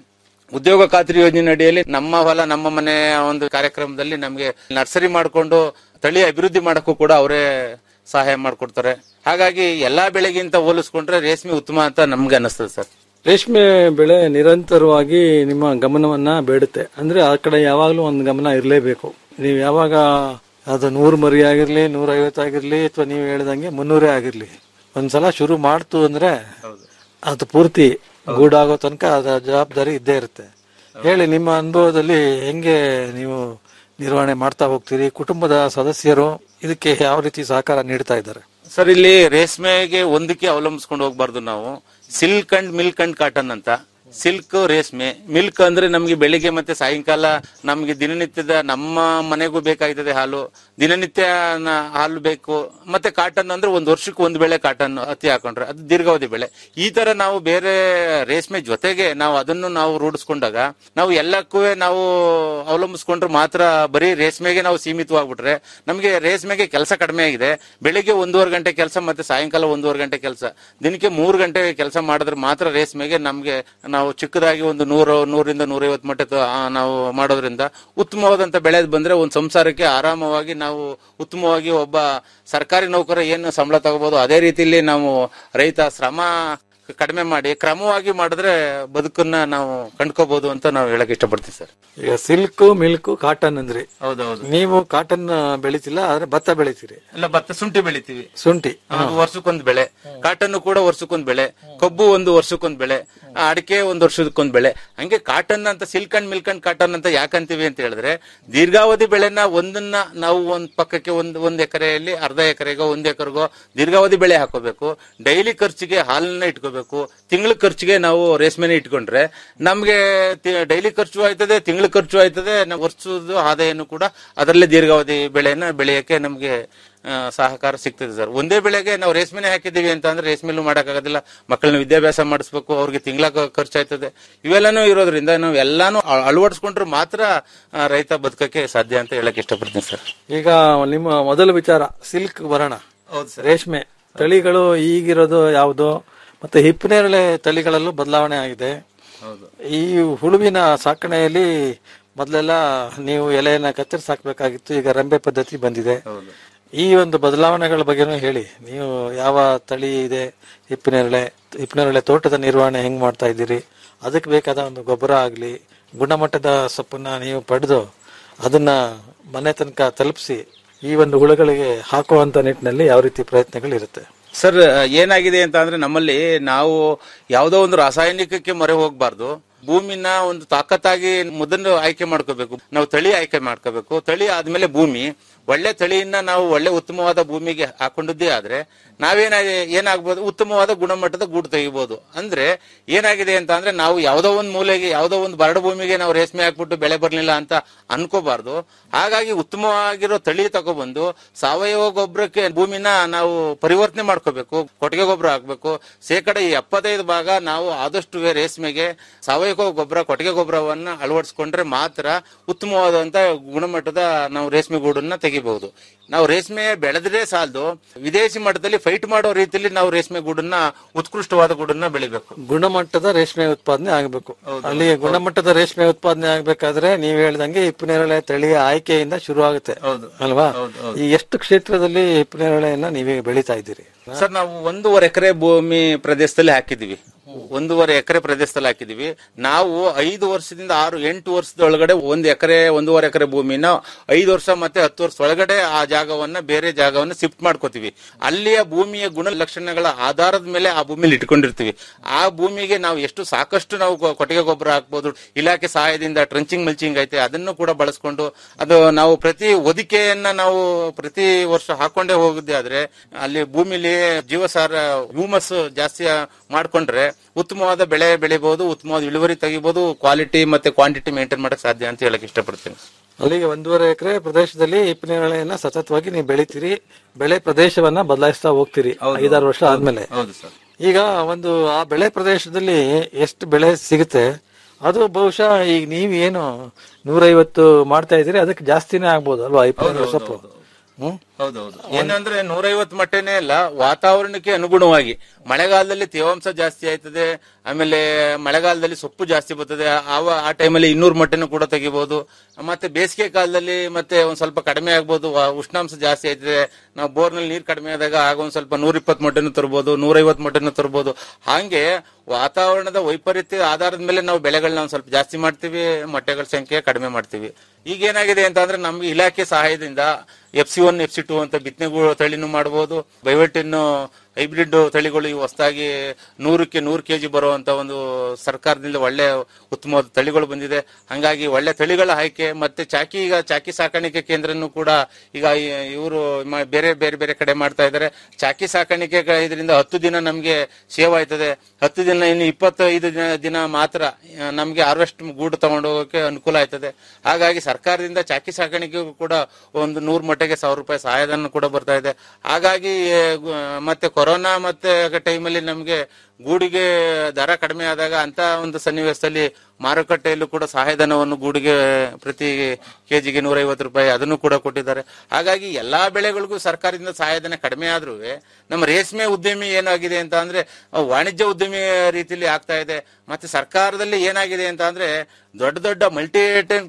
ಉದ್ಯೋಗ ಖಾತ್ರಿ ಯೋಜನೆ ಅಡಿಯಲ್ಲಿ ನಮ್ಮ ಹೊಲ ನಮ್ಮ ಮನೆ ಒಂದು ಕಾರ್ಯಕ್ರಮದಲ್ಲಿ ನಮಗೆ ನರ್ಸರಿ ಮಾಡಿಕೊಂಡು ತಳಿ ಅಭಿವೃದ್ಧಿ ಮಾಡಕ್ಕೂ ಕೂಡ ಅವರೇ ಸಹಾಯ ಮಾಡಿಕೊಡ್ತಾರೆ ಹಾಗಾಗಿ ಎಲ್ಲಾ ಬೆಳೆಗಿಂತ ಹೋಲಿಸ್ಕೊಂಡ್ರೆ ರೇಷ್ಮೆ ಉತ್ತಮ ಅಂತ ನಮ್ಗೆ ಅನಿಸ್ತದೆ ಸರ್ ರೇಷ್ಮೆ ಬೆಳೆ ನಿರಂತರವಾಗಿ ನಿಮ್ಮ ಗಮನವನ್ನ ಬೇಡುತ್ತೆ ಅಂದ್ರೆ ಆ ಕಡೆ ಯಾವಾಗಲೂ ಒಂದು ಗಮನ ಇರಲೇಬೇಕು ನೀವು ಯಾವಾಗ ಅದು ನೂರು ಮರಿ ಆಗಿರ್ಲಿ ನೂರ ಆಗಿರ್ಲಿ ಅಥವಾ ನೀವು ಹೇಳ್ದಂಗೆ ಮುನ್ನೂರೇ ಆಗಿರ್ಲಿ ಒಂದ್ಸಲ ಶುರು ಮಾಡ್ತು ಅಂದ್ರೆ ಅದು ಪೂರ್ತಿ ಗೂಡಾಗೋ ತನಕ ಅದರ ಜವಾಬ್ದಾರಿ ಇದ್ದೇ ಇರುತ್ತೆ ಹೇಳಿ ನಿಮ್ಮ ಅನುಭವದಲ್ಲಿ ಹೆಂಗೆ ನೀವು ನಿರ್ವಹಣೆ ಮಾಡ್ತಾ ಹೋಗ್ತೀರಿ ಕುಟುಂಬದ ಸದಸ್ಯರು ಇದಕ್ಕೆ ಯಾವ ರೀತಿ ಸಹಕಾರ ನೀಡ್ತಾ ಇದ್ದಾರೆ ಸರ್ ಇಲ್ಲಿ ರೇಷ್ಮೆಗೆ ಒಂದಕ್ಕೆ ಅವಲಂಬಿಸ್ಕೊಂಡು ಹೋಗ್ಬಾರ್ದು ನಾವು silk and milk and cotton ಅಂತ ಸಿಲ್ಕ್ ರೇಷ್ಮೆ ಮಿಲ್ಕ್ ಅಂದ್ರೆ ನಮ್ಗೆ ಬೆಳಿಗ್ಗೆ ಮತ್ತೆ ಸಾಯಂಕಾಲ ನಮ್ಗೆ ದಿನನಿತ್ಯದ ನಮ್ಮ ಮನೆಗೂ ಬೇಕಾಗ್ತದೆ ಹಾಲು ದಿನನಿತ್ಯ ನ- ಹಾಲು ಬೇಕು ಮತ್ತೆ ಕಾಟನ್ ಅಂದ್ರೆ ಒಂದ್ ವರ್ಷಕ್ಕೆ ಒಂದ್ ಬೆಳೆ ಕಾಟನ್ ಹತ್ತಿ ಹಾಕೊಂಡ್ರೆ ಅದು ದೀರ್ಘಾವಧಿ ಬೆಳೆ ಈ ತರ ನಾವು ಬೇರೆ ರೇಷ್ಮೆ ಜೊತೆಗೆ ನಾವು ಅದನ್ನು ನಾವು ರೂಢಿಸ್ಕೊಂಡಾಗ ನಾವು ಎಲ್ಲಕ್ಕೂ ನಾವು ಅವಲಂಬಿಸ್ಕೊಂಡ್ರೆ ಮಾತ್ರ ಬರೀ ರೇಷ್ಮೆಗೆ ನಾವು ಸೀಮಿತವಾಗ್ಬಿಟ್ರೆ ನಮಗೆ ರೇಷ್ಮೆಗೆ ಕೆಲಸ ಕಡಿಮೆ ಆಗಿದೆ ಬೆಳಿಗ್ಗೆ ಒಂದೂವರೆ ಗಂಟೆ ಕೆಲಸ ಮತ್ತೆ ಸಾಯಂಕಾಲ ಒಂದೂವರೆ ಗಂಟೆ ಕೆಲಸ ದಿನಕ್ಕೆ ಮೂರು ಗಂಟೆ ಕೆಲಸ ಮಾಡಿದ್ರೆ ಮಾತ್ರ ರೇಷ್ಮೆಗೆ ನಮ್ಗೆ ನಾವು ಚಿಕ್ಕದಾಗಿ ಒಂದು ನೂರು ನೂರಿಂದ ನೂರೈವತ್ತು ಮಟ್ಟ ತ- ಆ, ನಾವು ಮಾಡೋದ್ರಿಂದ ಉತ್ತಮವಾದಂತ ಬೆಳೆ ಬಂದ್ರೆ ಒಂದು ಸಂಸಾರಕ್ಕೆ ಆರಾಮವಾಗಿ ನಾವು ಉತ್ತಮವಾಗಿ ಒಬ್ಬ ಸರ್ಕಾರಿ ನೌಕರ ಏನು ಸಂಬಳ ತಗೋಬಹುದು ಅದೇ ರೀತಿಯಲ್ಲಿ ನಾವು ರೈತ ಶ್ರಮ ಕಡಿಮೆ ಮಾಡಿ ಕ್ರಮವಾಗಿ ಮಾಡಿದ್ರೆ ಬದುಕನ್ನ ನಾವು ಕಂಡ್ಕೋಬಹುದು ಅಂತ ನಾವು ಹೇಳಕ್ ಇಷ್ಟಪಡ್ತೀವಿ ಸರ್ ಈಗ ಸಿಲ್ಕ್ ಮಿಲ್ಕ್ ಕಾಟನ್ ಅಂದ್ರಿ ಹೌದೌದು ನೀವು ಕಾಟನ್ ಬೆಳಿತಿಲ್ಲ ಆದ್ರೆ ಭತ್ತ ಬೆಳಿತೀರಿ ಎಲ್ಲ ಭತ್ತ ಶುಂಠಿ ಬೆಳಿತೀವಿ ಶುಂಠಿ ಅದು ವರ್ಷಕ್ಕೊಂದ್ ಬೆಳೆ ಕಾಟನ್ ಕೂಡ ವರ್ಷಕ್ಕೊಂದ್ ಬೆಳೆ ಕಬ್ಬು ಒಂದು ವರ್ಷಕ್ಕೊಂದ್ ಬೆಳೆ ಆ, ಅಡಿಕೆ ಒಂದ್ ವರ್ಷಕ್ಕೊಂದ್ ಬೆಳೆ ಹಂಗೆ ಕಾಟನ್ ಅಂತ silk and milk and cotton ಅಂತ ಯಾಕಂತೀವಿ ಅಂತ ಹೇಳಿದ್ರೆ ದೀರ್ಘಾವಧಿ ಬೆಳೆನ ಒಂದನ್ನ ನಾವು ಒಂದ್ ಪಕ್ಕಕ್ಕೆ ಒಂದ್ ಒಂದ್ ಎಕರೆಯಲ್ಲಿ ಅರ್ಧ ಎಕರೆಗೋ ಒಂದ್ ಎಕರೆಗೋ ದೀರ್ಘಾವಧಿ ಬೆಳೆ ಹಾಕೋಬೇಕು ಡೈಲಿ ಖರ್ಚಿಗೆ ಹಾಲನ್ನ ಇಟ್ಕೋಬೇಕು ತಿಂಗಳ ಖರ್ಚಿಗೆ ನಾವು ರೇಷ್ಮೆನೆ ಇಟ್ಕೊಂಡ್ರೆ ನಮ್ಗೆ ಡೈಲಿ ಖರ್ಚು ಆಯ್ತದೆ ತಿಂಗಳ ಖರ್ಚು ಆಯ್ತದೆ ನಾವು ವರ್ಷದ ಆದಾಯನು ಕೂಡ ಅದರಲ್ಲೇ ದೀರ್ಘಾವಧಿ ಬೆಳೆನ ಬೆಳೆಯಕ್ಕೆ ನಮ್ಗೆ ಆ, ಸಹಕಾರ ಸಿಗ್ತದೆ ಸರ್ ಒಂದೇ ಬೆಳೆಗೆ ನಾವು ರೇಷ್ಮೆನೆ ಹಾಕಿದೀವಿ ಅಂತ ಅಂದ್ರೆ ರೇಷ್ಮೆಲ್ಲೂ ಮಾಡಕ್ಕಾಗೋದಿಲ್ಲ ಮಕ್ಕಳನ್ನ ವಿದ್ಯಾಭ್ಯಾಸ ಮಾಡಿಸ್ಬೇಕು ಅವ್ರಿಗೆ ತಿಂಗಳ ಖರ್ಚಾಯ್ತದೆ ಇವೆಲ್ಲಾನು ಇರೋದ್ರಿಂದ ನಾವು ಎಲ್ಲಾನು ಅಳ- ಅಳವಡಿಸ್ಕೊಂಡ್ರೆ ಮಾತ್ರ ಆ, ರೈತ ಬದುಕಕ್ಕೆ ಸಾಧ್ಯ ಅಂತ ಹೇಳಕ್ ಇಷ್ಟಪಡ್ತೀನಿ ಸರ್ ಈಗ ನಿಮ್ಮ ಮೊದಲ ವಿಚಾರ ಸಿಲ್ಕ್ ಬರೋಣ ಹೌದು ಸರ್ ರೇಷ್ಮೆ ತಳಿಗಳು ಈಗಿರೋದು ಯಾವುದು ಮತ್ತೆ ಹಿಪ್ಪನೇರಳೆ ತಳಿಗಳಲ್ಲೂ ಬದಲಾವಣೆ ಆಗಿದೆ ಹೌದು ಈ ಹುಳುವಿನ ಸಾಕಣೆಯಲ್ಲಿ ಮೊದಲೆಲ್ಲ ನೀವು ಎಲೆಯನ್ನ ಕತ್ತರಿಸಿ ಹಾಕ್ಬೇಕಾಗಿತ್ತು ಈಗ ರೆಂಬೆ ಪದ್ಧತಿ ಬಂದಿದೆ ಹೌದು ಈ ಒಂದು ಬದಲಾವಣೆಗಳ ಬಗ್ಗೆನೂ ಹೇಳಿ ನೀವು ಯಾವ ತಳಿ ಇದೆ ಹಿಪ್ಪಿನೇರಳೆ ಹಿಪ್ಪಿನೇರಳೆ ತೋಟದ ನಿರ್ವಹಣೆ ಹೆಂಗ್ ಮಾಡ್ತಾ ಇದ್ದೀರಿ ಅದಕ್ಕೆ ಬೇಕಾದ ಒಂದು ಗೊಬ್ಬರ ಆಗ್ಲಿ ಗುಣಮಟ್ಟದ ಸೊಪ್ಪನ್ನ ನೀವು ಪಡೆದು ಅದನ್ನ ಮನೆ ತನಕ ತಲುಪಿಸಿ ಈ ಒಂದು ಹುಳುಗಳಿಗೆ ಹಾಕುವಂತ ನಿಟ್ಟಿನಲ್ಲಿ ಯಾವ ರೀತಿ ಪ್ರಯತ್ನಗಳಿರುತ್ತೆ ಸರ್ ಏನಾಗಿದೆ ಅಂತ ಅಂದ್ರೆ ನಮ್ಮಲ್ಲಿ ನಾವು ಯಾವುದೋ ಒಂದು ರಾಸಾಯನಿಕಕ್ಕೆ ಮೊರೆ ಹೋಗ್ಬಾರ್ದು ಭೂಮಿನ ಒಂದು ತಾಕತ್ತಾಗಿ ಮೊದಲು ಆಯ್ಕೆ ಮಾಡ್ಕೋಬೇಕು ನಾವು ತಳಿ ಆಯ್ಕೆ ಮಾಡ್ಕೋಬೇಕು ತಳಿ ಆದ್ಮೇಲೆ ಭೂಮಿ ಒಳ್ಳೆ ತಳಿಯನ್ನ ನಾವು ಒಳ್ಳೆ ಉತ್ತಮವಾದ ಭೂಮಿಗೆ ಹಾಕೊಂಡಿದ್ದೇ ಆದ್ರೆ ನಾವೇನ ಏನಾಗ್ಬೋದು ಉತ್ತಮವಾದ ಗುಣಮಟ್ಟದ ಗೂಡು ತೆಗಿಬಹುದು ಅಂದ್ರೆ ಏನಾಗಿದೆ ಅಂತ ಅಂದ್ರೆ ನಾವು ಯಾವುದೋ ಒಂದು ಮೂಲೆಗೆ ಯಾವುದೋ ಒಂದು ಬರಡು ಭೂಮಿಗೆ ನಾವು ರೇಷ್ಮೆ ಹಾಕ್ಬಿಟ್ಟು ಬೆಳೆ ಬರ್ಲಿಲ್ಲ ಅಂತ ಅನ್ಕೋಬಾರ್ದು ಹಾಗಾಗಿ ಉತ್ತಮವಾಗಿರೋ ತಳಿ ತಗೊಬಂದು ಸಾವಯವ ಗೊಬ್ಬರಕ್ಕೆ ಭೂಮಿನ ನಾವು ಪರಿವರ್ತನೆ ಮಾಡ್ಕೋಬೇಕು ಕೊಟ್ಟಿಗೆ ಗೊಬ್ಬರ ಹಾಕ್ಬೇಕು ಶೇಕಡ ಎಪ್ಪತ್ತೈದು ಭಾಗ ನಾವು ಆದಷ್ಟು ರೇಷ್ಮೆಗೆ ಸಾವಯವ ಗೊಬ್ಬರ ಕೊಟ್ಟಿಗೆ ಗೊಬ್ಬರವನ್ನ ಅಳವಡಿಸ್ಕೊಂಡ್ರೆ ಮಾತ್ರ ಉತ್ತಮವಾದಂತ ಗುಣಮಟ್ಟದ ನಾವು ರೇಷ್ಮೆ ಗೂಡನ್ನ ತೆಗಿಬಹುದು ನಾವು ರೇಷ್ಮೆ ಬೆಳೆದ್ರೆ ಸಾಲದು ವಿದೇಶಿ ಮಟ್ಟದಲ್ಲಿ ಫೈಟ್ ಮಾಡೋ ರೀತಿಯಲ್ಲಿ ನಾವು ರೇಷ್ಮೆ ಗೂಡನ್ನ ಉತ್ಕೃಷ್ಟವಾದ ಗೂಡನ್ನ ಬೆಳಿಬೇಕು ಗುಣಮಟ್ಟದ ರೇಷ್ಮೆ ಉತ್ಪಾದನೆ ಆಗಬೇಕು ಅಲ್ಲಿ ಗುಣಮಟ್ಟದ ರೇಷ್ಮೆ ಉತ್ಪಾದನೆ ಆಗ್ಬೇಕಾದ್ರೆ ನೀವು ಹೇಳ್ದಂಗೆ ಹಿಪ್ಪನೇರಳೆ ತಳಿಯ ಆಯ್ಕೆಯಿಂದ ಶುರು ಆಗುತ್ತೆ ಅಲ್ವಾ ಈ ಎಷ್ಟು ಕ್ಷೇತ್ರದಲ್ಲಿ ಹಿಪ್ಪನೇರಳೆಯನ್ನ ನೀವೀಗ ಬೆಳೀತಾ ಇದ್ದೀರಿ ಸರ್ ನಾವು ಒಂದೂವರೆ ಎಕರೆ ಭೂಮಿ ಪ್ರದೇಶದಲ್ಲಿ ಹಾಕಿದೀವಿ ಒಂದೂವರೆ ಎಕರೆ ಪ್ರದೇಶದಲ್ಲಿ ಹಾಕಿದೀವಿ ನಾವು ಐದು ವರ್ಷದಿಂದ ಆರು ಎಂಟು ವರ್ಷದ ಒಳಗಡೆ ಒಂದ್ ಎಕರೆ ಒಂದೂವರೆ ಎಕರೆ ಭೂಮಿನ ಐದು ವರ್ಷ ಮತ್ತೆ ಹತ್ತು ವರ್ಷ ಒಳಗಡೆ ಆ ಜಾಗವನ್ನ ಬೇರೆ ಜಾಗವನ್ನ ಶಿಫ್ಟ್ ಮಾಡ್ಕೋತೀವಿ ಅಲ್ಲಿಯ ಭೂಮಿಯ ಗುಣಲಕ್ಷಣಗಳ ಆಧಾರದ ಮೇಲೆ ಆ ಭೂಮಿಲಿ ಇಟ್ಕೊಂಡಿರ್ತೀವಿ ಆ ಭೂಮಿಗೆ ನಾವು ಎಷ್ಟು ಸಾಕಷ್ಟು ನಾವು ಗೊ- ಕೊಟ್ಟಿಗೆ ಗೊಬ್ಬರ ಹಾಕ್ಬೋದು ಇಲಾಖೆ ಸಹಾಯದಿಂದ ಟ್ರಂಚಿಂಗ್ ಮಲ್ಚಿಂಗ್ ಐತೆ ಅದನ್ನು ಕೂಡ ಬಳಸ್ಕೊಂಡು ಅದು ನಾವು ಪ್ರತಿ ಹೊದಿಕೆಯನ್ನ ನಾವು ಪ್ರತಿ ವರ್ಷ ಹಾಕೊಂಡೇ ಹೋಗಿದ್ದೆ ಆದ್ರೆ ಅಲ್ಲಿ ಭೂಮಿಲಿ ಜೀವಸಾರ ಹ್ಯೂಮಸ್ ಜಾಸ್ತಿ ಮಾಡ್ಕೊಂಡ್ರೆ ಉತ್ತಮವಾದ ಬೆಳೆ ಬೆಳಿಬಹುದು ಉತ್ತಮವಾದ ಇಳುವರಿ ತೆಗಿಬಹುದು ಕ್ವಾಲಿಟಿ ಮತ್ತೆ ಕ್ವಾಂಟಿಟಿ ಮೇಂಟೈನ್ ಮಾಡಕ್ ಸಾಧ್ಯ ಅಂತ ಹೇಳಕ್ ಇಷ್ಟಪಡ್ತೀನಿ ಅಲ್ಲಿಗೆ ಒಂದೂವರೆ ಎಕರೆ ಪ್ರದೇಶದಲ್ಲಿ ಹಿಪ್ಪನೇರಳೆಯನ್ನ ಸತತವಾಗಿ ನೀವು ಬೆಳಿತೀರಿ ಬೆಳೆ ಪ್ರದೇಶವನ್ನ ಬದಲಾಯಿಸ್ತಾ ಹೋಗ್ತೀರಿ ಐದಾರು ವರ್ಷ ಆದ್ಮೇಲೆ ಹೌದು ಸರ್ ಈಗ ಒಂದು ಆ ಬೆಳೆ ಪ್ರದೇಶದಲ್ಲಿ ಎಷ್ಟು ಬೆಳೆ ಸಿಗುತ್ತೆ ಅದು ಬಹುಶಃ ಈಗ ನೀವು ಏನು ನೂರೈವತ್ತು ಮಾಡ್ತಾ ಇದ್ದೀರಿ ಅದಕ್ಕೆ ಜಾಸ್ತಿನೇ ಆಗ್ಬೋದು ಅಲ್ವಾ ಹಿಪ್ಪನೇರಳೆ ಸೊಪ್ಪು ಹ್ಮ್ ಹೌದೌದು ಏನಂದ್ರೆ ನೂರೈವತ್ತು ಮಟ್ಟನೇ ಅಲ್ಲ ವಾತಾವರಣಕ್ಕೆ ಅನುಗುಣವಾಗಿ ಮಳೆಗಾಲದಲ್ಲಿ ತೇವಾಂಶ ಜಾಸ್ತಿ ಆಯ್ತದೆ ಆಮೇಲೆ ಮಳೆಗಾಲದಲ್ಲಿ ಸೊಪ್ಪು ಜಾಸ್ತಿ ಬರ್ತದೆ ಆವ ಆ ಟೈಮಲ್ಲಿ ಇನ್ನೂರು ಮಟ್ಟನು ಕೂಡ ತೆಗಿಬಹುದು ಮತ್ತೆ ಬೇಸಿಗೆ ಕಾಲದಲ್ಲಿ ಮತ್ತೆ ಒಂದ್ ಸ್ವಲ್ಪ ಕಡಿಮೆ ಆಗ್ಬೋದು ವಾ- ಉಷ್ಣಾಂಶ ಜಾಸ್ತಿ ಆಯ್ತದೆ ನಾವು ಬೋರ್ನಲ್ಲಿ ನೀರು ಕಡಿಮೆ ಆದಾಗ ಆಗ ಒಂದ್ ಸ್ವಲ್ಪ ನೂರ ಇಪ್ಪತ್ತು ಮಟ್ಟನು ತರ್ಬೋದು ನೂರೈವತ್ತು ಮಟ್ಟನು ತರ್ಬೋದು ಹಾಗೆ ವಾತಾವರಣದ ವೈಪರೀತ್ಯ ಆಧಾರದ ಮೇಲೆ ನಾವು ಬೆಳೆಗಳನ್ನ ಒಂದ್ ಸ್ವಲ್ಪ ಜಾಸ್ತಿ ಮಾಡ್ತೀವಿ ಮೊಟ್ಟೆಗಳ ಸಂಖ್ಯೆ ಕಡಿಮೆ ಮಾಡ್ತೀವಿ ಈಗ ಏನಾಗಿದೆ ಅಂತ ಅಂದ್ರೆ ನಮ್ಗೆ ಇಲಾಖೆ ಸಹಾಯದಿಂದ F C one F C two ಅಂತ ಬಿತ್ತನೆಗಳು ತಳಿನೂ ಮಾಡಬಹುದು ಬಯೋಟಿನ್ ಹೈಬ್ರಿಡ್ ತಳಿಗಳು ಇವು ಹೊಸದಾಗಿ ನೂರಕ್ಕೆ ನೂರು ಕೆಜಿ ಬರುವಂತ ಒಂದು ಸರ್ಕಾರದಿಂದ ಒಳ್ಳೆ ಉತ್ತಮವಾದ ತಳಿಗಳು ಬಂದಿದೆ ಹಂಗಾಗಿ ಒಳ್ಳೆ ತಳಿಗಳ ಆಯ್ಕೆ ಮತ್ತೆ ಚಾಕಿ ಈಗ ಚಾಕಿ ಸಾಕಾಣಿಕೆ ಕೇಂದ್ರನು ಕೂಡ ಈಗ ಇವರು ಬೇರೆ ಬೇರೆ ಬೇರೆ ಕಡೆ ಮಾಡ್ತಾ ಇದ್ದಾರೆ ಚಾಕಿ ಸಾಕಾಣಿಕೆ ಕ- ಇದರಿಂದ ಹತ್ತು ದಿನ ನಮ್ಗೆ ಸೇವ್ ಆಯ್ತದೆ ಹತ್ತು ದಿನ ಇನ್ನು ಇಪ್ಪತ್ತೈದು ದಿನ ದಿನ ಮಾತ್ರ ಆ, ನಮ್ಗೆ ಹಾರ್ವೆಸ್ಟ್ ಗೂಡು ತಗೊಂಡು ಹೋಗೋಕೆ ಅನುಕೂಲ ಆಯ್ತದೆ ಹಾಗಾಗಿ ಸರ್ಕಾರದಿಂದ ಚಾಕಿ ಸಾಕಾಣಿಕೆಗೂ ಕೂಡ ಒಂದು ನೂರು ಮಟ್ಟಿಗೆ ಸಾವಿರ ರೂಪಾಯಿ ಸಹಾಯಧನ ಕೂಡ ಬರ್ತಾ ಇದೆ ಹಾಗಾಗಿ ಆ, ಗು- ಮತ್ತೆ ಕೊರೋನಾ ಮತ್ತೆ ಟೈಮಲ್ಲಿ ನಮ್ಗೆ ಗೂಡಿಗೆ ದರ ಕಡಿಮೆ ಆದಾಗ ಅಂತ ಒಂದು ಸನ್ನಿವೇಶದಲ್ಲಿ ಮಾರುಕಟ್ಟೆಯಲ್ಲೂ ಕೂಡ ಸಹಾಯಧನವನ್ನು ಗೂಡಿಗೆ ಪ್ರತಿ ಕೆಜಿಗೆ ನೂರೈವತ್ತು ರೂಪಾಯಿ ಅದನ್ನು ಕೂಡ ಕೊಟ್ಟಿದ್ದಾರೆ ಹಾಗಾಗಿ ಎಲ್ಲಾ ಬೆಳೆಗಳಿಗೂ ಸರ್ಕಾರದಿಂದ ಸಹಾಯಧನ ಕಡಿಮೆ ಆದ್ರೂ ನಮ್ಮ ರೇಷ್ಮೆ ಉದ್ಯಮಿ ಏನಾಗಿದೆ ಅಂತ ಅಂದ್ರೆ ಅಹ್, ವಾಣಿಜ್ಯ ಉದ್ಯಮಿ ರೀತಿಯಲ್ಲಿ ಆಗ್ತಾ ಇದೆ ಮತ್ತೆ ಸರ್ಕಾರದಲ್ಲಿ ಏನಾಗಿದೆ ಅಂತ ಅಂದ್ರೆ ದೊಡ್ಡ ದೊಡ್ಡ ಮಲ್ಟಿ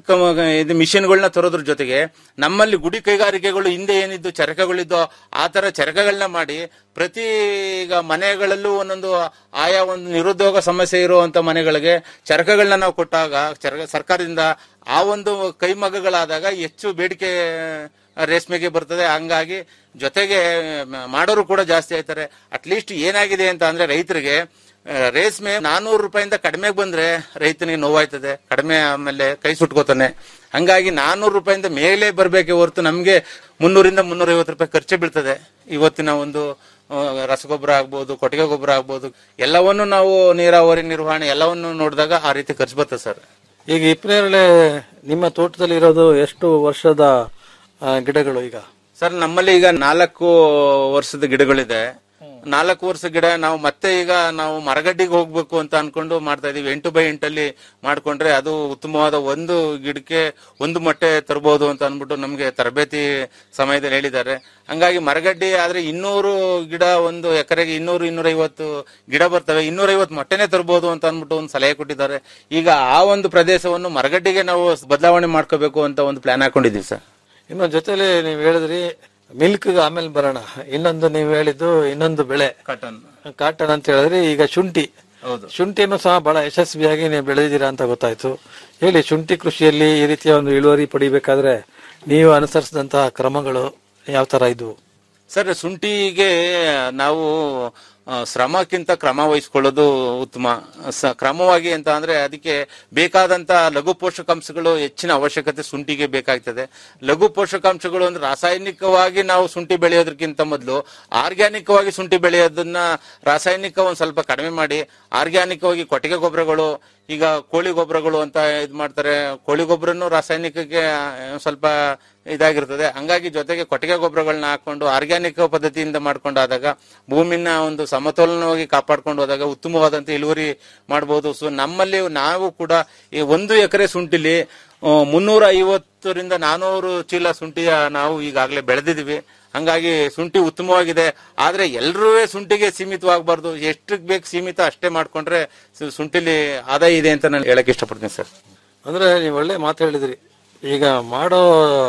ಇದು ಮಿಷನ್ಗಳನ್ನ ತರೋದ್ರ ಜೊತೆಗೆ ನಮ್ಮಲ್ಲಿ ಗುಡಿ ಕೈಗಾರಿಕೆಗಳು ಹಿಂದೆ ಏನಿದ್ದು ಚರಕಗಳಿದ್ದೋ ಆ ತರ ಚರಕಗಳನ್ನ ಮಾಡಿ ಪ್ರತಿ ಈಗ ಮನೆಗಳಲ್ಲೂ ಒಂದೊಂದು ಆಯಾ ಒಂದು ನಿರುದ್ಯೋಗ ಸಮಸ್ಯೆ ಇರುವಂತ ಮನೆಗಳಿಗೆ ಚರಕಗಳನ್ನ ನಾವು ಕೊಟ್ಟಾಗ ಚರಕ ಸರ್ಕಾರದಿಂದ ಆ ಒಂದು ಕೈಮಗ್ಗಗಳಾದಾಗ ಹೆಚ್ಚು ಬೇಡಿಕೆ ರೇಷ್ಮೆಗೆ ಬರ್ತದೆ ಹಂಗಾಗಿ ಜೊತೆಗೆ ಮ- ಮಾಡೋರು ಕೂಡ ಜಾಸ್ತಿ ಆಯ್ತಾರೆ ಅಟ್ಲೀಸ್ಟ್ ಏನಾಗಿದೆ ಅಂತ ಅಂದ್ರೆ ರೈತರಿಗೆ ಆ, ರೇಷ್ಮೆ ನಾನೂರು ರೂಪಾಯಿಂದ ಕಡಿಮೆ ಬಂದ್ರೆ ರೈತನಿಗೆ ನೋವಾಯ್ತದೆ ಕಡಿಮೆ ಆಮೇಲೆ ಕೈ ಸುಟ್ಕೋತಾನೆ ಹಂಗಾಗಿ ನಾನೂರು ರೂಪಾಯಿಂದ ಮೇಲೆ ಬರ್ಬೇಕೆ ಹೊರತು ನಮ್ಗೆ ಮುನ್ನೂರಿಂದ ಮುನ್ನೂರೈವತ್ತು ರೂಪಾಯಿ ಖರ್ಚೆ ಬೀಳ್ತದೆ ಇವತ್ತಿನ ಒಂದು ಆ, ರಸಗೊಬ್ಬರ ಆಗ್ಬೋದು ಕೊಟ್ಟಿಗೆ ಗೊಬ್ಬರ ಆಗ್ಬೋದು ಎಲ್ಲವನ್ನು ನಾವು ನೀರಾವರಿ ನಿರ್ವಹಣೆ ಎಲ್ಲವನ್ನು ನೋಡಿದಾಗ ಆ ರೀತಿ ಖರ್ಚು ಬರ್ತದೆ ಸರ್ ಈಗ ಇಪ್ರೇರಳೆ ನಿಮ್ಮ ತೋಟದಲ್ಲಿ ಇರೋದು ಎಷ್ಟು ವರ್ಷದ ಆ, ಗಿಡಗಳು ಈಗ ಸರ್ ನಮ್ಮಲ್ಲಿ ಈಗ ನಾಲ್ಕು ವರ್ಷದ ಗಿಡಗಳಿದೆ ನಾಲ್ಕು ವರ್ಷ ಗಿಡ ನಾವು ಮತ್ತೆ ಈಗ ನಾವು ಮರಗಡ್ಡಿಗೆ ಹೋಗ್ಬೇಕು ಅಂತ ಅನ್ಕೊಂಡು ಮಾಡ್ತಾ ಇದೀವಿ ಎಂಟು ಬೈ ಎಂಟಲ್ಲಿ ಮಾಡ್ಕೊಂಡ್ರೆ ಅದು ಉತ್ತಮವಾದ ಒಂದು ಗಿಡಕ್ಕೆ ಒಂದು ಮೊಟ್ಟೆ ತರಬಹುದು ಅಂತ ಅನ್ಬಿಟ್ಟು ನಮ್ಗೆ ತರಬೇತಿ ಸಮಯದಲ್ಲಿ ಹೇಳಿದ್ದಾರೆ ಹಂಗಾಗಿ ಮರಗಡ್ಡಿ ಆದ್ರೆ ಇನ್ನೂರು ಗಿಡ ಒಂದು ಎಕರೆಗೆ ಇನ್ನೂರು ಇನ್ನೂರೈವತ್ತು ಗಿಡ ಬರ್ತವೆ ಇನ್ನೂರೈವತ್ತು ಮೊಟ್ಟೆನೆ ತರಬಹುದು ಅಂತ ಅನ್ಬಿಟ್ಟು ಒಂದು ಸಲಹೆ ಕೊಟ್ಟಿದ್ದಾರೆ ಈಗ ಆ ಒಂದು ಪ್ರದೇಶವನ್ನು ಮರಗಡ್ಡಿಗೆ ನಾವು ಬದಲಾವಣೆ ಮಾಡ್ಕೋಬೇಕು ಅಂತ ಒಂದು ಪ್ಲಾನ್ ಹಾಕೊಂಡಿದ್ದೀವಿ ಸರ್ ಇನ್ನು ಜೊತೆಲಿ ನೀವು ಹೇಳಿದ್ರಿ ಮಿಲ್ಕ್ ಆಮೇಲೆ ಬರೋಣ ಇನ್ನೊಂದು ನೀವು ಹೇಳಿದ್ದು ಇನ್ನೊಂದು ಬೆಳೆ ಕಾಟನ್ ಕಾಟನ್ ಅಂತ ಹೇಳಿದ್ರೆ ಈಗ ಶುಂಠಿ ಹೌದು ಶುಂಠಿಯನ್ನು ಸಹ ಬಹಳ ಯಶಸ್ವಿಯಾಗಿ ನೀವು ಬೆಳೆದಿದ್ದೀರಾ ಅಂತ ಗೊತ್ತಾಯ್ತು ಹೇಳಿ ಶುಂಠಿ ಕೃಷಿಯಲ್ಲಿ ಈ ರೀತಿಯ ಒಂದು ಇಳುವರಿ ಪಡಿಬೇಕಾದ್ರೆ ನೀವು ಅನುಸರಿಸಿದಂತಹ ಕ್ರಮಗಳು ಯಾವ ತರ ಇದ್ವು ಸರ್ ಶುಂಠಿಗೆ ನಾವು ಆ, ಶ್ರಮಕ್ಕಿಂತ ಕ್ರಮ ವಹಿಸ್ಕೊಳ್ಳೋದು ಉತ್ತಮ ಸ- ಕ್ರಮವಾಗಿ ಅಂತ ಅಂದ್ರೆ ಅದಕ್ಕೆ ಬೇಕಾದಂತ ಲಘು ಪೋಷಕಾಂಶಗಳು ಹೆಚ್ಚಿನ ಅವಶ್ಯಕತೆ ಶುಂಠಿಗೆ ಬೇಕಾಗ್ತದೆ ಲಘು ಪೋಷಕಾಂಶಗಳು ಅಂದ್ರೆ ರಾಸಾಯನಿಕವಾಗಿ ನಾವು ಶುಂಠಿ ಬೆಳೆಯೋದಕ್ಕಿಂತ ಮೊದಲು ಆರ್ಗ್ಯಾನಿಕ್ ವಾಗಿ ಶುಂಠಿ ಬೆಳೆಯೋದನ್ನ ರಾಸಾಯನಿಕ ಒಂದ್ ಸ್ವಲ್ಪ ಕಡಿಮೆ ಮಾಡಿ ಆರ್ಗ್ಯಾನಿಕವಾಗಿ ಕೊಟ್ಟಿಗೆ ಗೊಬ್ಬರಗಳು ಈಗ ಕೋಳಿ ಗೊಬ್ಬರಗಳು ಅಂತ ಇದ್ ಮಾಡ್ತಾರೆ ಕೋಳಿ ಗೊಬ್ಬರನು ರಾಸಾಯನಿಕಕ್ಕೆ ಆ, ಸ್ವಲ್ಪ ಇದಾಗಿರ್ತದೆ ಹಂಗಾಗಿ ಜೊತೆಗೆ ಕೊಟ್ಟಿಗೆ ಗೊಬ್ಬರಗಳನ್ನ ಹಾಕೊಂಡು ಆರ್ಗ್ಯಾನಿಕ್ ಪದ್ಧತಿಯಿಂದ ಮಾಡ್ಕೊಂಡಾದಾಗ ಭೂಮಿನ ಒಂದು ಸಮತೋಲನವಾಗಿ ಕಾಪಾಡ್ಕೊಂಡು ಹೋದಾಗ ಉತ್ತಮವಾದಂತ ಇಳುವರಿ ಮಾಡಬಹುದು ಸೊ ನಮ್ಮಲ್ಲಿ ನಾವು ಕೂಡ ಈ ಒಂದು ಎಕರೆ ಶುಂಠಿಲಿ ಆ, ಮುನ್ನೂರ ಐವತ್ತರಿಂದ ನಾನೂರು ಚೀಲ ಶುಂಠಿಯ ನಾವು ಈಗಾಗಲೇ ಬೆಳೆದಿದ್ದೀವಿ ಹಂಗಾಗಿ ಶುಂಠಿ ಉತ್ತಮವಾಗಿದೆ ಆದ್ರೆ ಎಲ್ಲರೂ ಶುಂಠಿಗೆ ಸೀಮಿತವಾಗಬಾರ್ದು ಎಷ್ಟಕ್ಕೆ ಬೇಕು ಸೀಮಿತ ಅಷ್ಟೇ ಮಾಡ್ಕೊಂಡ್ರೆ ಶು- ಶುಂಠಿಲಿ ಆದಾಯ ಇದೆ ಅಂತ ನಾನು ಹೇಳಕ್ ಇಷ್ಟಪಡ್ತೀನಿ ಸರ್ ಅಂದ್ರೆ ನೀವು ಒಳ್ಳೆ ಮಾತು ಹೇಳಿದ್ರಿ ಈಗ ಮಾಡೋ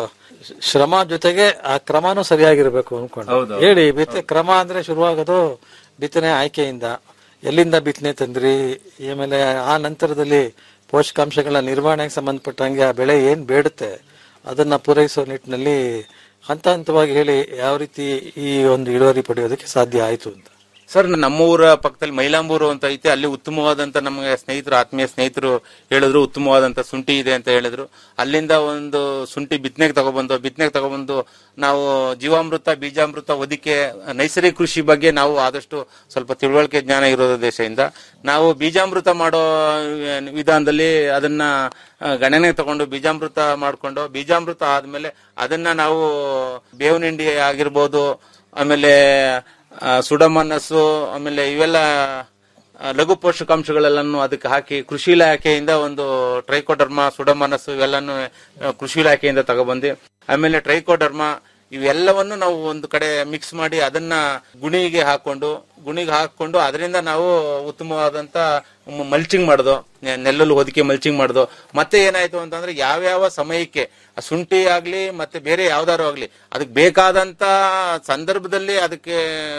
ಶ್ರಮ ಜೊತೆಗೆ ಆ ಕ್ರಮನೂ ಸರಿಯಾಗಿರ್ಬೇಕು ಅನ್ಕೊಂಡು ಹೌದು. ಹೇಳಿ ಬಿತ್ತೆ ಕ್ರಮ ಅಂದ್ರೆ ಶುರುವಾಗೋದು ಬಿತ್ತನೆ ಆಯ್ಕೆಯಿಂದ ಎಲ್ಲಿಂದ ಬಿತ್ತನೆ ತಂದ್ರಿ ಆಮೇಲೆ ಆ ನಂತರದಲ್ಲಿ ಪೋಷಕಾಂಶಗಳ ನಿರ್ವಹಣೆಗೆ ಸಂಬಂಧಪಟ್ಟಂಗೆ ಆ ಬೆಳೆ ಏನ್ ಬೇಡುತ್ತೆ ಅದನ್ನ ಪೂರೈಸೋ ನಿಟ್ಟಿನಲ್ಲಿ ಹಂತ ಹಂತವಾಗಿ ಹೇಳಿ ಯಾವ ರೀತಿ ಈ ಒಂದು ಇಳುವರಿ ಪಡೆಯೋದಕ್ಕೆ ಸಾಧ್ಯ ಆಯ್ತು ಅಂತ ಸರ್ ನಮ್ಮ ಊರ ಪಕ್ಕದಲ್ಲಿ ಮೈಲಾಂಬೂರು ಅಂತ ಐತೆ ಅಲ್ಲಿ ಉತ್ತಮವಾದಂತ ನಮಗೆ ಸ್ನೇಹಿತರು ಆತ್ಮೀಯ ಸ್ನೇಹಿತರು ಹೇಳಿದ್ರು ಉತ್ತಮವಾದಂತ ಶುಂಠಿ ಇದೆ ಅಂತ ಹೇಳಿದ್ರು ಅಲ್ಲಿಂದ ಒಂದು ಶುಂಠಿ ಬಿತ್ತನೆಗೆ ತಗೊಬಂದು ಬಿತ್ತನೆಗೆ ತಗೊಬಂದು ನಾವು ಜೀವಾಮೃತ ಬೀಜಾಮೃತ ಒದಿಕೆ ನೈಸರ್ಗಿಕ ಕೃಷಿ ಬಗ್ಗೆ ನಾವು ಆದಷ್ಟು ಸ್ವಲ್ಪ ತಿಳುವಳಿಕೆ ಜ್ಞಾನ ಇರೋ ದೇಶದಿಂದ ನಾವು ಬೀಜಾಮೃತ ಮಾಡೋ ವಿಧಾನದಲ್ಲಿ ಅದನ್ನ ಆ, ಗಣನೆಗೆ ತಗೊಂಡು ಬೀಜಾಮೃತ ಮಾಡ್ಕೊಂಡು ಬೀಜಾಮೃತ ಆದ್ಮೇಲೆ ಅದನ್ನ ನಾವು ಬೇವಿನ ಹಿಂಡಿ ಆಗಿರ್ಬೋದು ಆಮೇಲೆ ಆ, ಸುಡಮನಸ್ಸು ಆಮೇಲೆ ಇವೆಲ್ಲ ಆ, ಲಘು ಪೋಷಕಾಂಶಗಳೆಲ್ಲನು ಅದಕ್ಕೆ ಹಾಕಿ ಕೃಷಿ ಇಲಾಖೆಯಿಂದ ಒಂದು ಟ್ರೈಕೋಡರ್ಮ ಸುಡಮನಸ್ಸು ಇವೆಲ್ಲನು ಆ, ಕೃಷಿ ಇಲಾಖೆಯಿಂದ ತಗೊಬಂದು ಆಮೇಲೆ ಟ್ರೈಕೋಡರ್ಮ ಇವೆಲ್ಲವನ್ನು ನಾವು ಒಂದು ಕಡೆ ಮಿಕ್ಸ್ ಮಾಡಿ ಅದನ್ನ ಗುಣಿಗೆ ಹಾಕೊಂಡು ಗುಣಿಗೆ ಹಾಕೊಂಡು ಅದರಿಂದ ನಾವು ಉತ್ತಮವಾದಂತ ಮಲ್ಚಿಂಗ್ ಮಾಡೋದು ನೆ- ನೆಲ್ಲಲ್ಲಿ ಹೊದಿಕೆ ಮಲ್ಚಿಂಗ್ ಮಾಡೋದು ಮತ್ತೆ ಏನಾಯ್ತು ಅಂತಂದ್ರೆ ಯಾವ್ಯಾವ ಸಮಯಕ್ಕೆ ಆ ಶುಂಠಿ ಆಗ್ಲಿ ಮತ್ತೆ ಬೇರೆ ಯಾವ್ದಾರು ಆಗ್ಲಿ ಅದಕ್ಕೆ ಬೇಕಾದಂತ ಸಂದರ್ಭದಲ್ಲಿ ಅದಕ್ಕೆ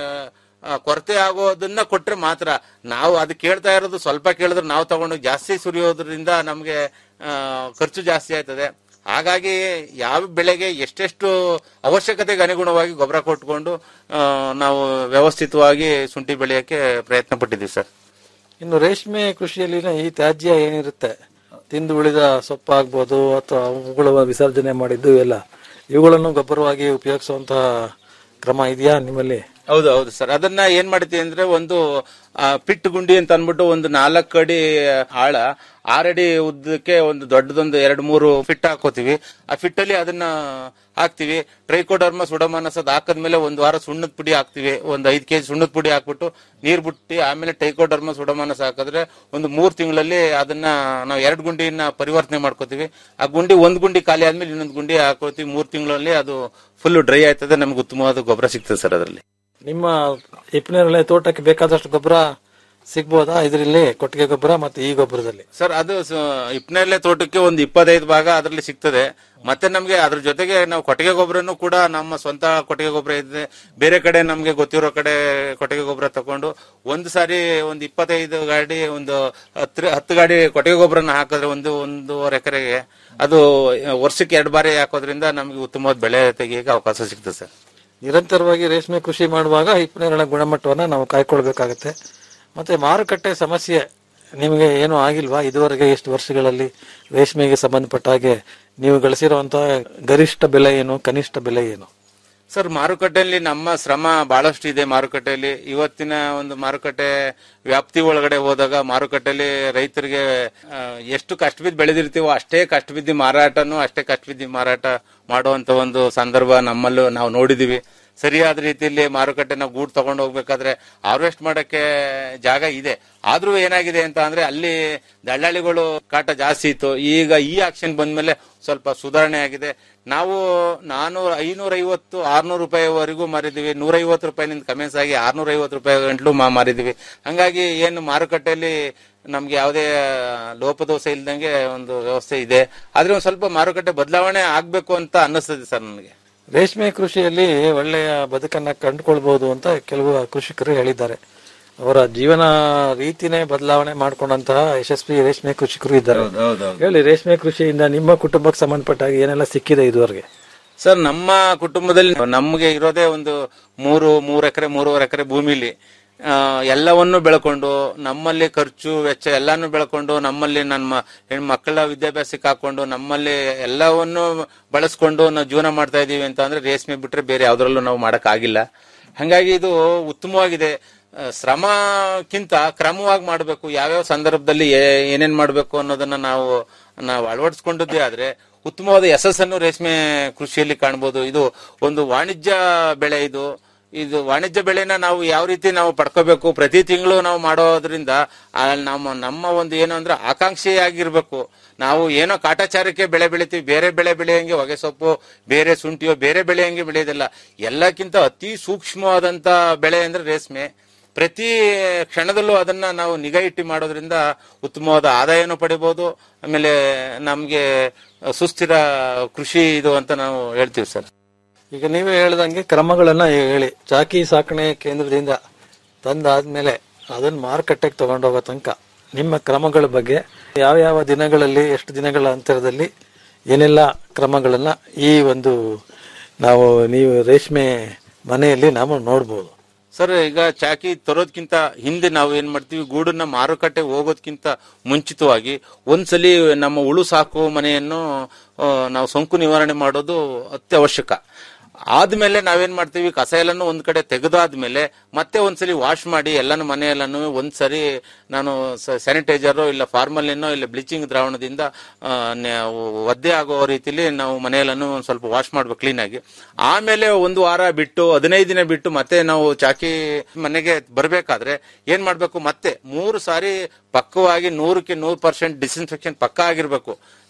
ಆ, ಕೊರತೆ ಆಗೋದನ್ನ ಕೊಟ್ರೆ ಮಾತ್ರ ನಾವು ಅದು ಕೇಳ್ತಾ ಇರೋದು ಸ್ವಲ್ಪ ಕೇಳಿದ್ರೆ ನಾವು ತಗೊಂಡು ಜಾಸ್ತಿ ಸುರಿಯೋದ್ರಿಂದ ನಮ್ಗೆ ಆ, ಖರ್ಚು ಜಾಸ್ತಿ ಆಯ್ತದೆ ಹಾಗಾಗಿ ಯಾವ ಬೆಳೆಗೆ ಎಷ್ಟೆಷ್ಟು ಅವಶ್ಯಕತೆಗೆ ಅನುಗುಣವಾಗಿ ಗೊಬ್ಬರ ಕೊಟ್ಕೊಂಡು ಆ, ನಾವು ವ್ಯವಸ್ಥಿತವಾಗಿ ಶುಂಠಿ ಬೆಳೆಯಕ್ಕೆ ಪ್ರಯತ್ನ ಪಟ್ಟಿದ್ದೀವಿ ಸರ್ ಇನ್ನು ರೇಷ್ಮೆ ಕೃಷಿಯಲ್ಲಿನ ಈ ತ್ಯಾಜ್ಯ ಏನಿರುತ್ತೆ ತಿಂದು ಉಳಿದ ಸೊಪ್ಪಾಗ್ಬೋದು ಅಥವಾ ಅವುಗಳ ವಿಸರ್ಜನೆ ಮಾಡಿದ್ದು ಎಲ್ಲ ಇವುಗಳನ್ನು ಗೊಬ್ಬರವಾಗಿ ಉಪಯೋಗಿಸುವಂತಹ ಕ್ರಮ ಇದೆಯಾ ನಿಮ್ಮಲ್ಲಿ ಹೌದು ಹೌದು ಸರ್ ಅದನ್ನ ಏನ್ ಮಾಡ್ತೀವಿ ಅಂದ್ರೆ ಒಂದು ಆ, ಪಿಟ್ ಗುಂಡಿ ಅಂತ ಅನ್ಬಿಟ್ಟು ಒಂದು ನಾಲ್ಕು ಅಡಿ ಆಳ ಆರಡಿ ಉದ್ದಕ್ಕೆ ಒಂದು ದೊಡ್ಡದೊಂದು ಎರಡು ಮೂರು ಫಿಟ್ ಹಾಕೋತೀವಿ ಆ ಫಿಟ್ ಅಲ್ಲಿ ಅದನ್ನ ಹಾಕ್ತಿವಿ ಟ್ರೈಕೋಡರ್ಮ ಸುಡಮಾನಸ್ ಅದ್ ಹಾಕದ್ಮೇಲೆ ಒಂದು ವಾರ ಸುಣ್ಣದ ಪುಡಿ ಹಾಕ್ತಿವಿ ಒಂದು ಐದು ಕೆಜಿ ಸುಣ್ಣದ ಪುಡಿ ಹಾಕ್ಬಿಟ್ಟು ನೀರ್ ಬಿಟ್ಟು ಆಮೇಲೆ ಟೈಕೋಡರ್ಮ ಸುಡಮಾನಸ್ ಹಾಕಿದ್ರೆ ಒಂದು ಮೂರ್ ತಿಂಗಳಲ್ಲಿ ಅದನ್ನ ನಾವು ಎರಡು ಗುಂಡಿನ ಪರಿವರ್ತನೆ ಮಾಡ್ಕೋತೀವಿ ಆ ಗುಂಡಿ ಒಂದ್ ಗುಂಡಿ ಖಾಲಿ ಆದ್ಮೇಲೆ ಇನ್ನೊಂದು ಗುಂಡಿ ಹಾಕೋತೀವಿ ಮೂರ್ ತಿಂಗಳಲ್ಲಿ ಅದು ಫುಲ್ ಡ್ರೈ ಆಯ್ತದೆ ನಮ್ಗೆ ಉತ್ತಮವಾದ ಗೊಬ್ಬರ ಸಿಗ್ತದೆ ಸರ್ ಅದರಲ್ಲಿ ನಿಮ್ಮ ಹಿಪ್ಪನೇರಳೆ ತೋಟಕ್ಕೆ ಬೇಕಾದಷ್ಟು ಗೊಬ್ಬರ ಸಿಗ್ಬೋದಾ ಇದರಲ್ಲಿ ಕೊಟ್ಟಿಗೆ ಗೊಬ್ಬರ ಮತ್ತೆ ಈ ಗೊಬ್ಬರದಲ್ಲಿ ಸರ್ ಅದು ಇಪ್ನೆಲೆ ತೋಟಕ್ಕೆ ಒಂದು ಇಪ್ಪತ್ತೈದು ಭಾಗ ಅದರಲ್ಲಿ ಸಿಗ್ತದೆ ಮತ್ತೆ ನಮ್ಗೆ ಅದ್ರ ಜೊತೆಗೆ ನಾವು ಕೊಟ್ಟಿಗೆ ಗೊಬ್ಬರನು ಕೂಡ ನಮ್ಮ ಸ್ವಂತ ಕೊಟ್ಟಿಗೆ ಗೊಬ್ಬರ ಇದೆ ಬೇರೆ ಕಡೆ ನಮ್ಗೆ ಗೊತ್ತಿರೋ ಕಡೆ ಕೊಟ್ಟಿಗೆ ಗೊಬ್ಬರ ತಕೊಂಡು ಒಂದು ಸಾರಿ ಒಂದು ಇಪ್ಪತ್ತೈದು ಗಾಡಿ ಒಂದು ಹತ್ತು ಹತ್ತು ಗಾಡಿ ಕೊಟ್ಟಿಗೆ ಗೊಬ್ಬರನ ಹಾಕಿದ್ರೆ ಒಂದು ಒಂದೂವರೆ ಎಕರೆಗೆ ಅದು ವರ್ಷಕ್ಕೆ ಎರಡು ಬಾರಿ ಹಾಕೋದ್ರಿಂದ ನಮ್ಗೆ ಉತ್ತಮವಾದ ಬೆಳೆ ತೆಗಿಯಕ್ಕೆ ಅವಕಾಶ ಸಿಗ್ತದೆ ಸರ್ ನಿರಂತರವಾಗಿ ರೇಷ್ಮೆ ಕೃಷಿ ಮಾಡುವಾಗ ಹಿಪ್ಪನೇರಳೆ ಗುಣಮಟ್ಟವನ್ನ ನಾವು ಕಾಯ್ಕೊಳ್ಬೇಕಾಗತ್ತೆ ಮತ್ತೆ ಮಾರುಕಟ್ಟೆ ಸಮಸ್ಯೆ ನಿಮಗೆ ಏನು ಆಗಿಲ್ವಾ ಇದುವರೆಗೆ ಎಷ್ಟು ವರ್ಷಗಳಲ್ಲಿ ರೇಷ್ಮೆಗೆ ಸಂಬಂಧಪಟ್ಟ ಹಾಗೆ ನೀವು ಗಳಿಸಿರುವಂತಹ ಗರಿಷ್ಠ ಬೆಲೆ ಏನು ಕನಿಷ್ಠ ಬೆಲೆ ಏನು ಸರ್ ಮಾರುಕಟ್ಟೆಯಲ್ಲಿ ನಮ್ಮ ಶ್ರಮ ಬಹಳಷ್ಟು ಇದೆ ಮಾರುಕಟ್ಟೆಯಲ್ಲಿ ಇವತ್ತಿನ ಒಂದು ಮಾರುಕಟ್ಟೆ ವ್ಯಾಪ್ತಿ ಒಳಗಡೆ ಹೋದಾಗ ಮಾರುಕಟ್ಟೆಯಲ್ಲಿ ರೈತರಿಗೆ ಆ, ಎಷ್ಟು ಕಷ್ಟ ಬಿದ್ದು ಬೆಳೆದಿರ್ತೀವೋ ಅಷ್ಟೇ ಕಷ್ಟ ಬಿದ್ದು ಮಾರಾಟನೂ ಅಷ್ಟೇ ಕಷ್ಟ ಬಿದ್ದು ಮಾರಾಟ ಮಾಡುವಂತ ಒಂದು ಸಂದರ್ಭ ನಮ್ಮಲ್ಲೂ ನಾವು ನೋಡಿದೀವಿ ಸರಿಯಾದ ರೀತಿಯಲ್ಲಿ ಮಾರುಕಟ್ಟೆ ನಾವು ಗೂಡ್ ತಗೊಂಡು ಹೋಗ್ಬೇಕಾದ್ರೆ ಹಾರ್ವೆಸ್ಟ್ ಮಾಡಕ್ಕೆ ಜಾಗ ಇದೆ ಆದ್ರೂ ಏನಾಗಿದೆ ಅಂತ ಅಂದ್ರೆ ಅಲ್ಲಿ ದಳ್ಳಾಳಿಗಳು ಕಾಟ ಜಾಸ್ತಿ ಇತ್ತು ಈಗ ಈ ಆಕ್ಷನ್ ಬಂದ್ಮೇಲೆ ಸ್ವಲ್ಪ ಸುಧಾರಣೆ ಆಗಿದೆ ನಾವು ನಾನೂರ ಐನೂರ ಐವತ್ತು ಆರ್ನೂರು ರೂಪಾಯಿವರೆಗೂ ಮಾರಿದೀವಿ ನೂರೈವತ್ತು ರೂಪಾಯಿನಿಂದ ಕಮೆನ್ಸ್ ಆಗಿ ಆರ್ನೂರ ಐವತ್ತು ರೂಪಾಯಿ ಗಂಟ್ಲು ಮಾ ಮಾರಿದೀವಿ ಹಂಗಾಗಿ ಏನು ಮಾರುಕಟ್ಟೆಯಲ್ಲಿ ನಮ್ಗೆ ಯಾವುದೇ ಲೋಪದೋಷ ಇಲ್ದಂಗೆ ಒಂದು ವ್ಯವಸ್ಥೆ ಇದೆ ಆದ್ರೆ ಒಂದ್ ಸ್ವಲ್ಪ ಮಾರುಕಟ್ಟೆ ಬದಲಾವಣೆ ಆಗ್ಬೇಕು ಅಂತ ಅನ್ನಿಸ್ತದೆ ಸರ್ ನನಗೆ ರೇಷ್ಮೆ ಕೃಷಿಯಲ್ಲಿ ಒಳ್ಳೆಯ ಬದುಕನ್ನ ಕಂಡುಕೊಳ್ಬಹುದು ಅಂತ ಕೆಲವು ಕೃಷಿಕರು ಹೇಳಿದ್ದಾರೆ ಅವರ ಜೀವನ ರೀತಿನೇ ಬದಲಾವಣೆ ಮಾಡ್ಕೊಂಡಂತಹ ಯಶಸ್ವಿ ರೇಷ್ಮೆ ಕೃಷಿಕರು ಇದ್ದಾರೆ ಹೇಳಿ ರೇಷ್ಮೆ ಕೃಷಿಯಿಂದ ನಿಮ್ಮ ಕುಟುಂಬಕ್ಕೆ ಸಂಬಂಧಪಟ್ಟ ಹಾಗೆ ಏನೆಲ್ಲ ಸಿಕ್ಕಿದೆ ಇದುವರೆಗೆ ಸರ್ ನಮ್ಮ ಕುಟುಂಬದಲ್ಲಿ ನಮಗೆ ಇರೋದೇ ಒಂದು ಮೂರು ಮೂರು ಎಕರೆ ಮೂರುವರೆ ಎಕರೆ ಭೂಮಿಲಿ ಆ, ಎಲ್ಲವನ್ನು ಬೆಳ್ಕೊಂಡು ನಮ್ಮಲ್ಲಿ ಖರ್ಚು ವೆಚ್ಚ ಎಲ್ಲಾನು ಬೆಳ್ಕೊಂಡು ನಮ್ಮಲ್ಲಿ ನನ್ನ ಹೆಣ್ಮಕ್ಕಳ ವಿದ್ಯಾಭ್ಯಾಸಕ್ಕೆ ಹಾಕೊಂಡು ನಮ್ಮಲ್ಲಿ ಎಲ್ಲವನ್ನು ಬಳಸ್ಕೊಂಡು ನಾವು ಜೀವನ ಮಾಡ್ತಾ ಇದೀವಿ ಅಂತ ಅಂದ್ರೆ ರೇಷ್ಮೆ ಬಿಟ್ರೆ ಬೇರೆ ಯಾವ್ದ್ರಲ್ಲೂ ನಾವು ಮಾಡಕ್ ಆಗಿಲ್ಲ ಹಂಗಾಗಿ ಇದು ಉತ್ತಮವಾಗಿದೆ ಆ, ಶ್ರಮಕ್ಕಿಂತ ಕ್ರಮವಾಗಿ ಮಾಡಬೇಕು ಯಾವ್ಯಾವ ಸಂದರ್ಭದಲ್ಲಿ ಏ- ಏನೇನ್ ಮಾಡಬೇಕು ಅನ್ನೋದನ್ನ ನಾವು ನಾವು ಅಳವಡಿಸ್ಕೊಂಡದ್ದೇ ಆದ್ರೆ ಉತ್ತಮವಾದ ಯಶಸ್ಸನ್ನು ರೇಷ್ಮೆ ಕೃಷಿಯಲ್ಲಿ ಕಾಣಬಹುದು ಇದು ಒಂದು ವಾಣಿಜ್ಯ ಬೆಳೆ ಇದು ಇದು ವಾಣಿಜ್ಯ ಬೆಳೆನ ನಾವು ಯಾವ ರೀತಿ ನಾವು ಪಡ್ಕೋಬೇಕು ಪ್ರತಿ ತಿಂಗಳು ನಾವು ಮಾಡೋದ್ರಿಂದ ಆ ನಮ್ಮ ನಮ್ಮ ಒಂದು ಏನು ಅಂದ್ರೆ ಆಕಾಂಕ್ಷೆಯಾಗಿರ್ಬೇಕು ನಾವು ಏನೋ ಕಾಟಾಚಾರಕ್ಕೆ ಬೆಳೆ ಬೆಳಿತೀವಿ ಬೇರೆ ಬೆಳೆ ಬೆಳೆಯಂಗೆ ಹೊಗೆ ಸೊಪ್ಪು ಬೇರೆ ಶುಂಠಿಯೋ ಬೇರೆ ಬೆಳೆಯಂಗೆ ಬೆಳೆಯೋದಿಲ್ಲ ಎಲ್ಲಕ್ಕಿಂತ ಅತಿ ಸೂಕ್ಷ್ಮವಾದಂತ ಬೆಳೆ ಅಂದ್ರೆ ರೇಷ್ಮೆ ಪ್ರತಿ ಕ್ಷಣದಲ್ಲೂ ಅದನ್ನ ನಾವು ನಿಗಾ ಇಟ್ಟು ಮಾಡೋದ್ರಿಂದ ಉತ್ತಮವಾದ ಆದಾಯನೂ ಪಡಿಬಹುದು ಆಮೇಲೆ ನಮ್ಗೆ ಸುಸ್ಥಿರ ಕೃಷಿ ಇದು ಅಂತ ನಾವು ಹೇಳ್ತೀವಿ ಸರ್ ಈಗ ನೀವೇ ಹೇಳ್ದಂಗೆ ಕ್ರಮಗಳನ್ನ ಹೇಳಿ ಚಾಕಿ ಸಾಕಣೆ ಕೇಂದ್ರದಿಂದ ತಂದಾದ್ಮೇಲೆ ಅದನ್ನ ಮಾರುಕಟ್ಟೆಗೆ ತಗೊಂಡೋಗೋ ತನಕ ನಿಮ್ಮ ಕ್ರಮಗಳ ಬಗ್ಗೆ ಯಾವ ಯಾವ ದಿನಗಳಲ್ಲಿ ಎಷ್ಟು ದಿನಗಳ ಅಂತರದಲ್ಲಿ ಏನೆಲ್ಲ ಕ್ರಮಗಳನ್ನ ಈ ಒಂದು ನಾವು ನೀವು ರೇಷ್ಮೆ ಮನೆಯಲ್ಲಿ ನಾವು ನೋಡ್ಬೋದು ಸರ್ ಈಗ ಚಾಕಿ ತರೋದ್ಕಿಂತ ಹಿಂದೆ ನಾವು ಏನ್ ಮಾಡ್ತೀವಿ ಗೂಡನ್ನ ಮಾರುಕಟ್ಟೆ ಹೋಗೋದ್ಕಿಂತ ಮುಂಚಿತವಾಗಿ ಒಂದ್ಸಲಿ ನಮ್ಮ ಉಳು ಸಾಕುವ ಮನೆಯನ್ನು ಆ, ನಾವು ಸೋಂಕು ನಿವಾರಣೆ ಮಾಡೋದು ಅತ್ಯವಶ್ಯಕ ಆದ್ಮೇಲೆ ನಾವೇನ್ ಮಾಡ್ತೀವಿ ಕಸ ಎಲ್ಲಾನು ಒಂದ್ ಕಡೆ ತೆಗೆದಾದ್ಮೇಲೆ ಮತ್ತೆ ಒಂದ್ಸಲಿ ವಾಶ್ ಮಾಡಿ ಎಲ್ಲಾನು ಮನೆ ಎಲ್ಲಾನು ಒಂದ್ಸರಿ ನಾನು ಸ್ಯಾನಿಟೈಸರ್ ಇಲ್ಲ ಫಾರ್ಮಲಿನೋ ಇಲ್ಲ ಬ್ಲೀಚಿಂಗ್ ದ್ರಾವಣದಿಂದ ಆ, ನೆ- ಒದ್ದೆ ಆಗೋ ರೀತಿಲಿ ನಾವು ಮನೆಯಲ್ಲೂ ಒಂದ್ ಸ್ವಲ್ಪ ವಾಶ್ ಮಾಡ್ಬೇಕು ಕ್ಲೀನ್ ಆಗಿ ಆಮೇಲೆ ಒಂದು ವಾರ ಬಿಟ್ಟು ಹದಿನೈದು ದಿನ ಬಿಟ್ಟು ಮತ್ತೆ ನಾವು ಚಾಕಿ ಮನೆಗೆ ಬರ್ಬೇಕಾದ್ರೆ ಏನ್ ಮಾಡ್ಬೇಕು ಮತ್ತೆ ಮೂರು ಸಾರಿ ಪಕ್ಕವಾಗಿ ನೂರಕ್ಕೆ ನೂರು ಪರ್ಸೆಂಟ್ ಡಿಸ್ಇನ್ಫೆಕ್ಷನ್ ಪಕ್ಕ ಆಗಿರ್ಬೇಕು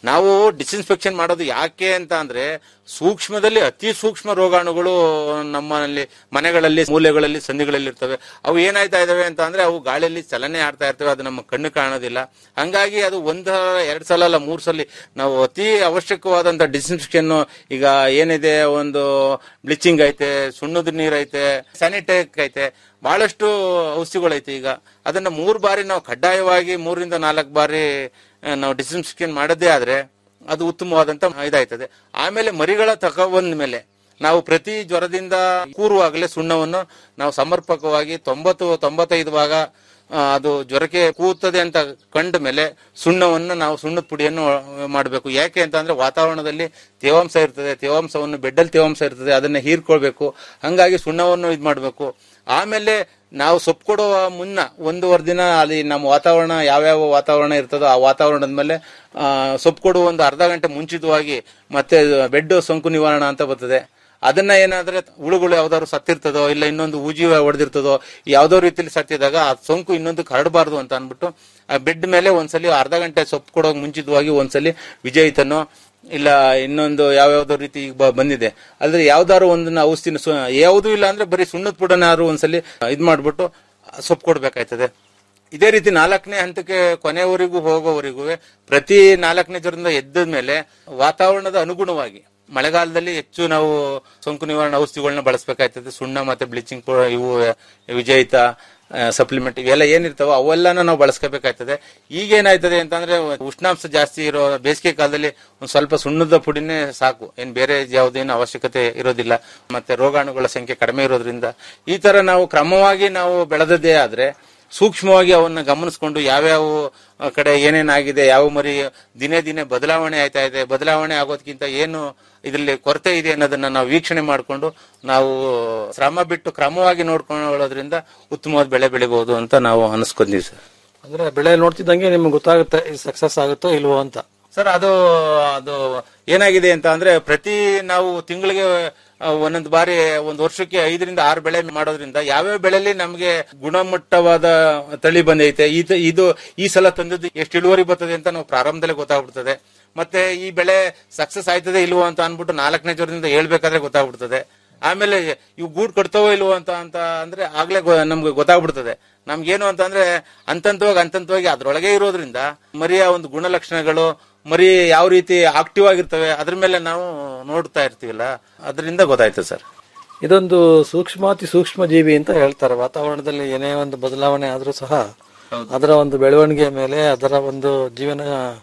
ನಾವು ಡಿಸ್ಇನ್ಫೆಕ್ಷನ್ ಮಾಡೋದು ಯಾಕೆ ಅಂತ ಅಂದ್ರೆ ಸೂಕ್ಷ್ಮದಲ್ಲಿ ಅತಿ ಸೂಕ್ಷ್ಮ ರೋಗಾಣುಗಳು ನಮ್ಮಲ್ಲಿ ಮನೆಗಳಲ್ಲಿ ಮೂಲೆಗಳಲ್ಲಿ ಸಂಧಿಗಳಲ್ಲಿ ಇರ್ತವೆ ಅವು ಏನಾಯ್ತಾ ಇದಾವೆ ಅಂತ ಅಂದ್ರೆ ಅವು ಗಾಳಿಯಲ್ಲಿ ಚಲನೆ ಆಡ್ತಾ ಇರ್ತವೆ ಅದು ನಮ್ಮ ಕಣ್ಣು ಕಾಣೋದಿಲ್ಲ ಹಂಗಾಗಿ ಅದು ಒಂದ ಎರಡ್ ಸಲ ಅಲ್ಲ ಮೂರ್ ಸಲ ನಾವು ಅತಿ ಅವಶ್ಯಕವಾದಂತ ಡಿಸ್ಇನ್ಫೆಕ್ಷನ್ ಈಗ ಏನಿದೆ ಒಂದು ಬ್ಲೀಚಿಂಗ್ ಐತೆ ಸುಣ್ಣದ ನೀರ್ ಐತೆ ಸ್ಯಾನಿಟೈಕ್ ಐತೆ ಬಹಳಷ್ಟು ಔಷಧಿಗಳೈತೆ ಈಗ ಅದನ್ನ ಮೂರ್ ಬಾರಿ ನಾವು ಕಡ್ಡಾಯವಾಗಿ ಮೂರಿಂದ ನಾಲ್ಕು ಬಾರಿ ಆ, ನಾವು ಡಿಸ್ಇನ್ಫೆಕ್ಷನ್ ಮಾಡದೇ ಆದ್ರೆ ಅದು ಉತ್ತಮವಾದಂತ ಇದಾಯ್ತದೆ ಆಮೇಲೆ ಮರಿಗಳ ತಗೊಂಡ ಮೇಲೆ ನಾವು ಪ್ರತಿ ಜ್ವರದಿಂದ ಕೂರುವಾಗಲೇ ಸುಣ್ಣವನ್ನು ನಾವು ಸಮರ್ಪಕವಾಗಿ ತೊಂಬತ್ತು ತೊಂಬತ್ತೈದು ಭಾಗ ಆ, ಅದು ಜ್ವರಕ್ಕೆ ಕೂತದೆ ಅಂತ ಕಂಡ ಮೇಲೆ ಸುಣ್ಣವನ್ನು ನಾವು ಸುಣ್ಣದ ಪುಡಿಯನ್ನು ಮಾಡಬೇಕು ಯಾಕೆ ಅಂತ ಅಂದ್ರೆ ವಾತಾವರಣದಲ್ಲಿ ತೇವಾಂಶ ಇರ್ತದೆ ತೇವಾಂಶವನ್ನು ಬೆಡ್ಡಲ್ಲಿ ತೇವಾಂಶ ಇರ್ತದೆ ಅದನ್ನ ಹೀರ್ಕೊಳ್ಬೇಕು ಹಂಗಾಗಿ ಸುಣ್ಣವನ್ನು ಇದು ಮಾಡಬೇಕು ಆಮೇಲೆ ನಾವು ಸೊಪ್ಪು ಕೊಡುವ ಮುನ್ನ ಒಂದೂವರೆ ದಿನ ಅಲ್ಲಿ ನಮ್ಮ ವಾತಾವರಣ ಯಾವ್ಯಾವ ವಾತಾವರಣ ಇರ್ತದೋ ಆ ವಾತಾವರಣದ ಮೇಲೆ ಆ, ಸೊಪ್ಪು ಕೊಡುವ ಒಂದು ಅರ್ಧ ಗಂಟೆ ಮುಂಚಿತವಾಗಿ ಮತ್ತೆ ಬೆಡ್ ಸೋಂಕು ನಿವಾರಣಾ ಅಂತ ಬರ್ತದೆ ಅದನ್ನ ಏನಾದ್ರೆ ಹುಳುಗಳು ಯಾವ್ದಾದ್ರು ಸತ್ತಿರ್ತದೋ ಇಲ್ಲ ಇನ್ನೊಂದು ಊಜಿ ಹೊಡೆದಿರ್ತದೋ ಯಾವ್ದೋ ರೀತಿಯಲ್ಲಿ ಸತ್ತಿದಾಗ ಆ ಸೋಂಕು ಇನ್ನೊಂದು ಹರಡಬಾರ್ದು ಅಂತ ಅನ್ಬಿಟ್ಟು ಆ ಬೆಡ್ ಮೇಲೆ ಒಂದ್ಸಲಿ ಅರ್ಧ ಗಂಟೆ ಸೊಪ್ಪು ಕೊಡೋಕೆ ಮುಂಚಿತವಾಗಿ ಒಂದ್ಸಲಿ ವಿಜಯಿತನೋ ಇಲ್ಲ ಇನ್ನೊಂದು ಯಾವ್ಯಾವ್ದೋ ರೀತಿ ಈಗ ಬ- ಬಂದಿದೆ ಅಲ್ದ್ರೆ ಯಾವ್ದಾದ್ರು ಒಂದನ್ನ ಔಷಧಿನ ಸು- ಯಾವ್ದು ಇಲ್ಲ ಅಂದ್ರೆ ಬರೀ ಸುಣ್ಣದ ಪುಡನಾರು ಒಂದ್ಸಲಿ ಇದ್ ಮಾಡ್ಬಿಟ್ಟು ಸೊಪ್ಪು ಕೊಡ್ಬೇಕಾಯ್ತದೆ ಇದೇ ರೀತಿ ನಾಲ್ಕನೇ ಹಂತಕ್ಕೆ ಕೊನೆಯವರೆಗೂ ಹೋಗೋವರೆಗೂ ಪ್ರತಿ ನಾಲ್ಕನೇ ಜ್ವರದಿಂದ ಎದ್ದ ಮೇಲೆ ವಾತಾವರಣದ ಅನುಗುಣವಾಗಿ ಮಳೆಗಾಲದಲ್ಲಿ ಹೆಚ್ಚು ನಾವು ಸೋಂಕು ನಿವಾರಣಾ ಔಷಧಿಗಳನ್ನ ಬಳಸಬೇಕಾಯ್ತದೆ ಸುಣ್ಣ ಮತ್ತೆ ಬ್ಲೀಚಿಂಗ್ ಇವು ವಿಜಯಿತ ಸಪ್ಲಿಮೆಂಟ್ ಇವೆಲ್ಲ ಏನಿರ್ತಾವೋ ಅವೆಲ್ಲನ ನಾವು ಬಳಸ್ಕೋಬೇಕಾಯ್ತದೆ ಈಗ ಏನಾಯ್ತದೆ ಅಂತಂದ್ರೆ ಉಷ್ಣಾಂಶ ಜಾಸ್ತಿ ಇರೋ ಬೇಸಿಗೆ ಕಾಲದಲ್ಲಿ ಒಂದ್ ಸ್ವಲ್ಪ ಸುಣ್ಣದ ಪುಡಿನೇ ಸಾಕು ಏನ್ ಬೇರೆ ಯಾವುದೇನು ಅವಶ್ಯಕತೆ ಇರೋದಿಲ್ಲ ಮತ್ತೆ ರೋಗಾಣುಗಳ ಸಂಖ್ಯೆ ಕಡಿಮೆ ಇರೋದ್ರಿಂದ ಈ ತರ ನಾವು ಕ್ರಮವಾಗಿ ನಾವು ಬೆಳೆದದ್ದೇ ಆದ್ರೆ ಸೂಕ್ಷ್ಮವಾಗಿ ಅವನ್ನ ಗಮನಿಸ್ಕೊಂಡು ಯಾವ್ಯಾವ ಆ, ಕಡೆ ಏನೇನಾಗಿದೆ ಯಾವ ಮರಿ ದಿನೇ ದಿನೇ ಬದಲಾವಣೆ ಆಯ್ತಾ ಇದೆ ಬದಲಾವಣೆ ಆಗೋದಕ್ಕಿಂತ ಏನು ಇದರಲ್ಲಿ ಕೊರತೆ ಇದೆ ಅನ್ನೋದನ್ನ ನಾವು ವೀಕ್ಷಣೆ ಮಾಡಿಕೊಂಡು ನಾವು ಶ್ರಮ ಬಿಟ್ಟು ಕ್ರಮವಾಗಿ ನೋಡ್ಕೊಳ್ಳೋದ್ರಿಂದ ಉತ್ತಮವಾದ ಬೆಳೆ ಬೆಳಿಬಹುದು ಅಂತ ನಾವು ಅನಿಸ್ಕೊಂತೀವಿ ಸರ್ ಅಂದ್ರೆ ಬೆಳೆ ನೋಡ್ತಿದ್ದಂಗೆ ನಿಮ್ಗೆ ಗೊತ್ತಾಗುತ್ತೆ ಇದು ಸಕ್ಸಸ್ ಆಗುತ್ತೋ ಇಲ್ವೋ ಅಂತ ಸರ್ ಅದು ಅದು ಏನಾಗಿದೆ ಅಂತ ಅಂದ್ರೆ ಪ್ರತಿ ನಾವು ತಿಂಗಳಿಗೆ ಆ, ಒಂದೊಂದು ಬಾರಿ ಒಂದು ವರ್ಷಕ್ಕೆ ಐದರಿಂದ ಆರು ಬೆಳೆ ಮಾಡೋದ್ರಿಂದ ಯಾವ್ಯಾವ ಬೆಳೆಯಲ್ಲಿ ನಮಗೆ ಗುಣಮಟ್ಟವಾದ ತಳಿ ಬಂದೈತೆ ಈ ತ- ಇದು ಈ ಸಲ ತಂದದ್ದು ಎಷ್ಟು ಇಳುವರಿ ಬರ್ತದೆ ಅಂತ ನಾವು ಪ್ರಾರಂಭದಲ್ಲೇ ಗೊತ್ತಾಗ್ಬಿಡ್ತದೆ ಮತ್ತೆ ಈ ಬೆಳೆ ಸಕ್ಸಸ್ ಆಯ್ತದೆ ಇಲ್ವೋ ಅಂತ ಅನ್ಬಿಟ್ಟು ನಾಲ್ಕನೇ ಜ್ವರದಿಂದ ಹೇಳ್ಬೇಕಾದ್ರೆ ಗೊತ್ತಾಗ್ಬಿಡ್ತದೆ ಆಮೇಲೆ ಇವು ಗೂಡ್ ಕಟ್ತವೋ ಇಲ್ವೋ ಅಂತ ಅಂತ ಅಂದ್ರೆ ಆಗ್ಲೇ ಗೊ- ನಮ್ಗೆ ಗೊತ್ತಾಗ್ಬಿಡ್ತದೆ ನಮ್ಗೇನು ಅಂತ ಅಂದ್ರೆ ಹಂತಂತವಾಗಿ ಹಂತಂತವಾಗಿ ಅದ್ರೊಳಗೆ ಇರೋದ್ರಿಂದ ಮರಿಯ ಒಂದು ಗುಣಲಕ್ಷಣಗಳು ಮರಿ ಯಾವ ರೀತಿ ಆಕ್ಟಿವ್ ಆಗಿರ್ತವೆ ಅದ್ರ ಮೇಲೆ ನಾವು ನೋಡ್ತಾ ಇರ್ತೀವಲ್ಲ ಅದರಿಂದ ಗೊತ್ತಾಯ್ತು ಸರ್ ಇದೊಂದು ಸೂಕ್ಷ್ಮಾತಿ ಸೂಕ್ಷ್ಮ ಜೀವಿ ಅಂತ ಹೇಳ್ತಾರೆ ವಾತಾವರಣದಲ್ಲಿ ಏನೇ ಒಂದು ಬದಲಾವಣೆ ಆದ್ರೂ ಸಹ ಅದರ ಒಂದು ಬೆಳವಣಿಗೆ ಮೇಲೆ ಅದರ ಒಂದು ಜೀವನ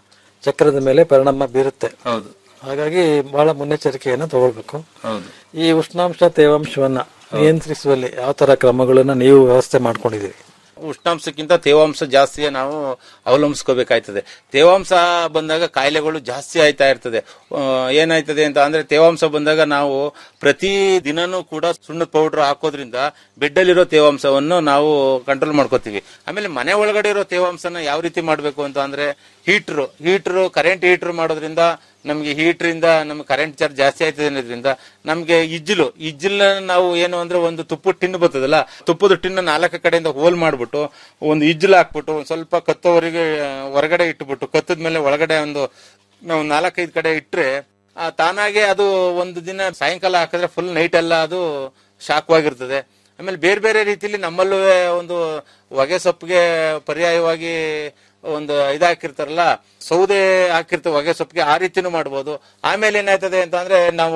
ಚಕ್ರದ ಮೇಲೆ ಪರಿಣಾಮ ಬೀರುತ್ತೆ ಹೌದು ಹಾಗಾಗಿ ಬಹಳ ಮುನ್ನೆಚ್ಚರಿಕೆಯನ್ನು ತಗೊಳ್ಬೇಕು ಹೌದು ಈ ಉಷ್ಣಾಂಶ ತೇವಾಂಶವನ್ನ ನಿಯಂತ್ರಿಸುವಲ್ಲಿ ಯಾವ ತರ ಕ್ರಮಗಳನ್ನ ನೀವು ವ್ಯವಸ್ಥೆ ಮಾಡ್ಕೊಂಡಿದ್ದೀರಿ ಉಷ್ಣಾಂಶಕ್ಕಿಂತ ತೇವಾಂಶ ಜಾಸ್ತಿ ನಾವು ಅವಲಂಬಿಸ್ಕೋಬೇಕಾಯ್ತದೆ ತೇವಾಂಶ ಬಂದಾಗ ಕಾಯಿಲೆಗಳು ಜಾಸ್ತಿ ಆಯ್ತಾ ಇರ್ತದೆ ಆ, ಏನಾಯ್ತದೆ ಅಂತ ಅಂದ್ರೆ ತೇವಾಂಶ ಬಂದಾಗ ನಾವು ಪ್ರತಿ ದಿನನೂ ಕೂಡ ಸುಣ್ಣದ ಪೌಡರ್ ಹಾಕೋದ್ರಿಂದ ಬೆಡ್ಡಲ್ಲಿರೋ ತೇವಾಂಶವನ್ನು ನಾವು ಕಂಟ್ರೋಲ್ ಮಾಡ್ಕೋತೀವಿ ಆಮೇಲೆ ಮನೆ ಒಳಗಡೆ ಇರೋ ತೇವಾಂಶನ ಯಾವ ರೀತಿ ಮಾಡಬೇಕು ಅಂತ ಅಂದ್ರೆ ಹೀಟ್ರು ಹೀಟ್ರು ಕರೆಂಟ್ ಹೀಟ್ರ್ ಮಾಡೋದ್ರಿಂದ ನಮಗೆ ಹೀಟ್ರಿಂದ ನಮ್ಗೆ ಕರೆಂಟ್ ಚಾರ್ಜ್ ಜಾಸ್ತಿ ಆಯ್ತದೆ ಅನ್ನೋದ್ರಿಂದ ನಮ್ಗೆ ಇಜ್ಜಿಲು ಇಜ್ಜಿಲ್ ನಾವು ಏನು ಅಂದ್ರೆ ಒಂದು ತುಪ್ಪದ ಟಿನ್ ಬರ್ತದಲ್ಲ ತುಪ್ಪದ ಟಿನ್ ನಾಲ್ಕು ಕಡೆಯಿಂದ ಹೋಲ್ ಮಾಡ್ಬಿಟ್ಟು ಒಂದು ಇಜ್ಜಿಲ್ ಹಾಕ್ಬಿಟ್ಟು ಒಂದ್ ಸ್ವಲ್ಪ ಕತ್ತೋವರೆಗೆ ಹೊರಗಡೆ ಇಟ್ಬಿಟ್ಟು ಕತ್ತದ ಮೇಲೆ ಒಳಗಡೆ ಒಂದು ನಾವು ನಾಲ್ಕೈದು ಕಡೆ ಇಟ್ರೆ ಆ ತಾನಾಗೆ ಅದು ಒಂದು ದಿನ ಸಾಯಂಕಾಲ ಹಾಕಿದ್ರೆ ಫುಲ್ ನೈಟ್ ಎಲ್ಲ ಅದು ಶಾಖವಾಗಿರ್ತದೆ ಆಮೇಲೆ ಬೇರೆ ಬೇರೆ ರೀತಿಯಲ್ಲಿ ನಮ್ಮಲ್ಲೂ ಒಂದು ಹೊಗೆ ಸೊಪ್ಪಿಗೆ ಪರ್ಯಾಯವಾಗಿ ಒಂದು ಇದು ಹಾಕಿರ್ತಾರಲ್ಲ ಸೌದೆ ಹಾಕಿರ್ತೀವಿ ಹೊಗೆ ಸೊಪ್ಪಿಗೆ ಆ ರೀತಿನೂ ಮಾಡ್ಬೋದು ಆಮೇಲೆ ಏನಾಯ್ತದೆ ಅಂತ ಅಂದ್ರೆ ನಾವು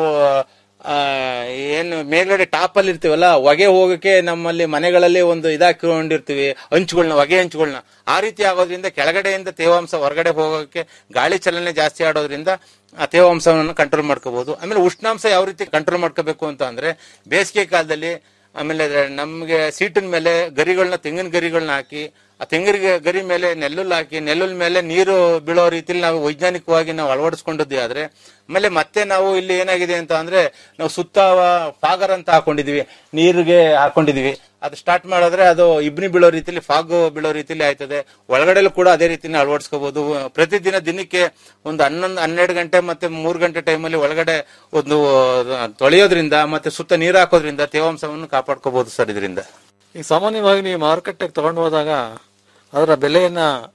ಆ, ಏನು ಮೇಲ್ಗಡೆ ಟಾಪ್ ಅಲ್ಲಿ ಇರ್ತೀವಲ್ಲ ಹೊಗೆ ಹೋಗಕ್ಕೆ ನಮ್ಮಲ್ಲಿ ಮನೆಗಳಲ್ಲಿ ಒಂದು ಇದಾಕೊಂಡಿರ್ತೀವಿ ಹಂಚುಗಳನ್ನ ಹೊಗೆ ಹಂಚುಗಳನ್ನ ಆ ರೀತಿ ಆಗೋದ್ರಿಂದ ಕೆಳಗಡೆಯಿಂದ ತೇವಾಂಶ ಹೊರಗಡೆ ಹೋಗೋಕೆ ಗಾಳಿ ಚಲನೆ ಜಾಸ್ತಿ ಆಡೋದ್ರಿಂದ ಆ ತೇವಾಂಶವನ್ನು ಕಂಟ್ರೋಲ್ ಮಾಡ್ಕೋಬಹುದು ಆಮೇಲೆ ಉಷ್ಣಾಂಶ ಯಾವ ರೀತಿ ಕಂಟ್ರೋಲ್ ಮಾಡ್ಕೋಬೇಕು ಅಂತ ಅಂದ್ರೆ ಬೇಸಿಗೆ ಕಾಲದಲ್ಲಿ ಆಮೇಲೆ ನಮ್ಗೆ ಸೀಟಿನ ಮೇಲೆ ಗರಿಗಳನ್ನ ತೆಂಗಿನ ಗರಿಗಳನ್ನ ಹಾಕಿ ಆ ತೆಂಗಿನ ಗ- ಗರಿ ಮೇಲೆ ನೆಲ್ಲುಲ್ ಹಾಕಿ ನೆಲ್ಲುಲ್ ಮೇಲೆ ನೀರು ಬೀಳೋ ರೀತಿಲಿ ನಾವು ವೈಜ್ಞಾನಿಕವಾಗಿ ನಾವು ಅಳವಡಿಸ್ಕೊಂಡದ್ದೇ ಆದ್ರೆ ಆಮೇಲೆ ಮತ್ತೆ ನಾವು ಇಲ್ಲಿ ಏನಾಗಿದೆ ಅಂತ ಅಂದ್ರೆ ನಾವು ಸುತ್ತ ಫಾಗರ್ ಅಂತ ಹಾಕೊಂಡಿದೀವಿ ನೀರಿಗೆ ಹಾಕೊಂಡಿದೀವಿ ಅದು ಸ್ಟಾರ್ಟ್ ಮಾಡಿದ್ರೆ ಅದು ಇಬ್ನಿ ಬೀಳೋ ರೀತಿಲಿ ಫಾಗ್ ಬೀಳೋ ರೀತಿಲಿ ಆಯ್ತದೆ ಒಳಗಡೆಲೂ ಕೂಡ ಅದೇ ರೀತಿನ ಅಳವಡಿಸ್ಕೋಬಹುದು ಪ್ರತಿದಿನ ದಿನಕ್ಕೆ ಒಂದು ಹನ್ನೊಂದು ಹನ್ನೆರಡು ಗಂಟೆ ಮತ್ತೆ ಮೂರು ಗಂಟೆ ಟೈಮಲ್ಲಿ ಒಳಗಡೆ ಒಂದು ತೊಳೆಯೋದ್ರಿಂದ ಮತ್ತೆ ಸುತ್ತ ನೀರು ಹಾಕೋದ್ರಿಂದ ತೇವಾಂಶವನ್ನು ಕಾಪಾಡ್ಕೋಬಹುದು ಸರ್ ಇದರಿಂದ ಈಗ ಸಾಮಾನ್ಯವಾಗಿ ನೀವು ಮಾರುಕಟ್ಟೆಗೆ ತಗೊಂಡು ಹೋದಾಗ ಅದರ ಬೆಲೆಯನ್ನ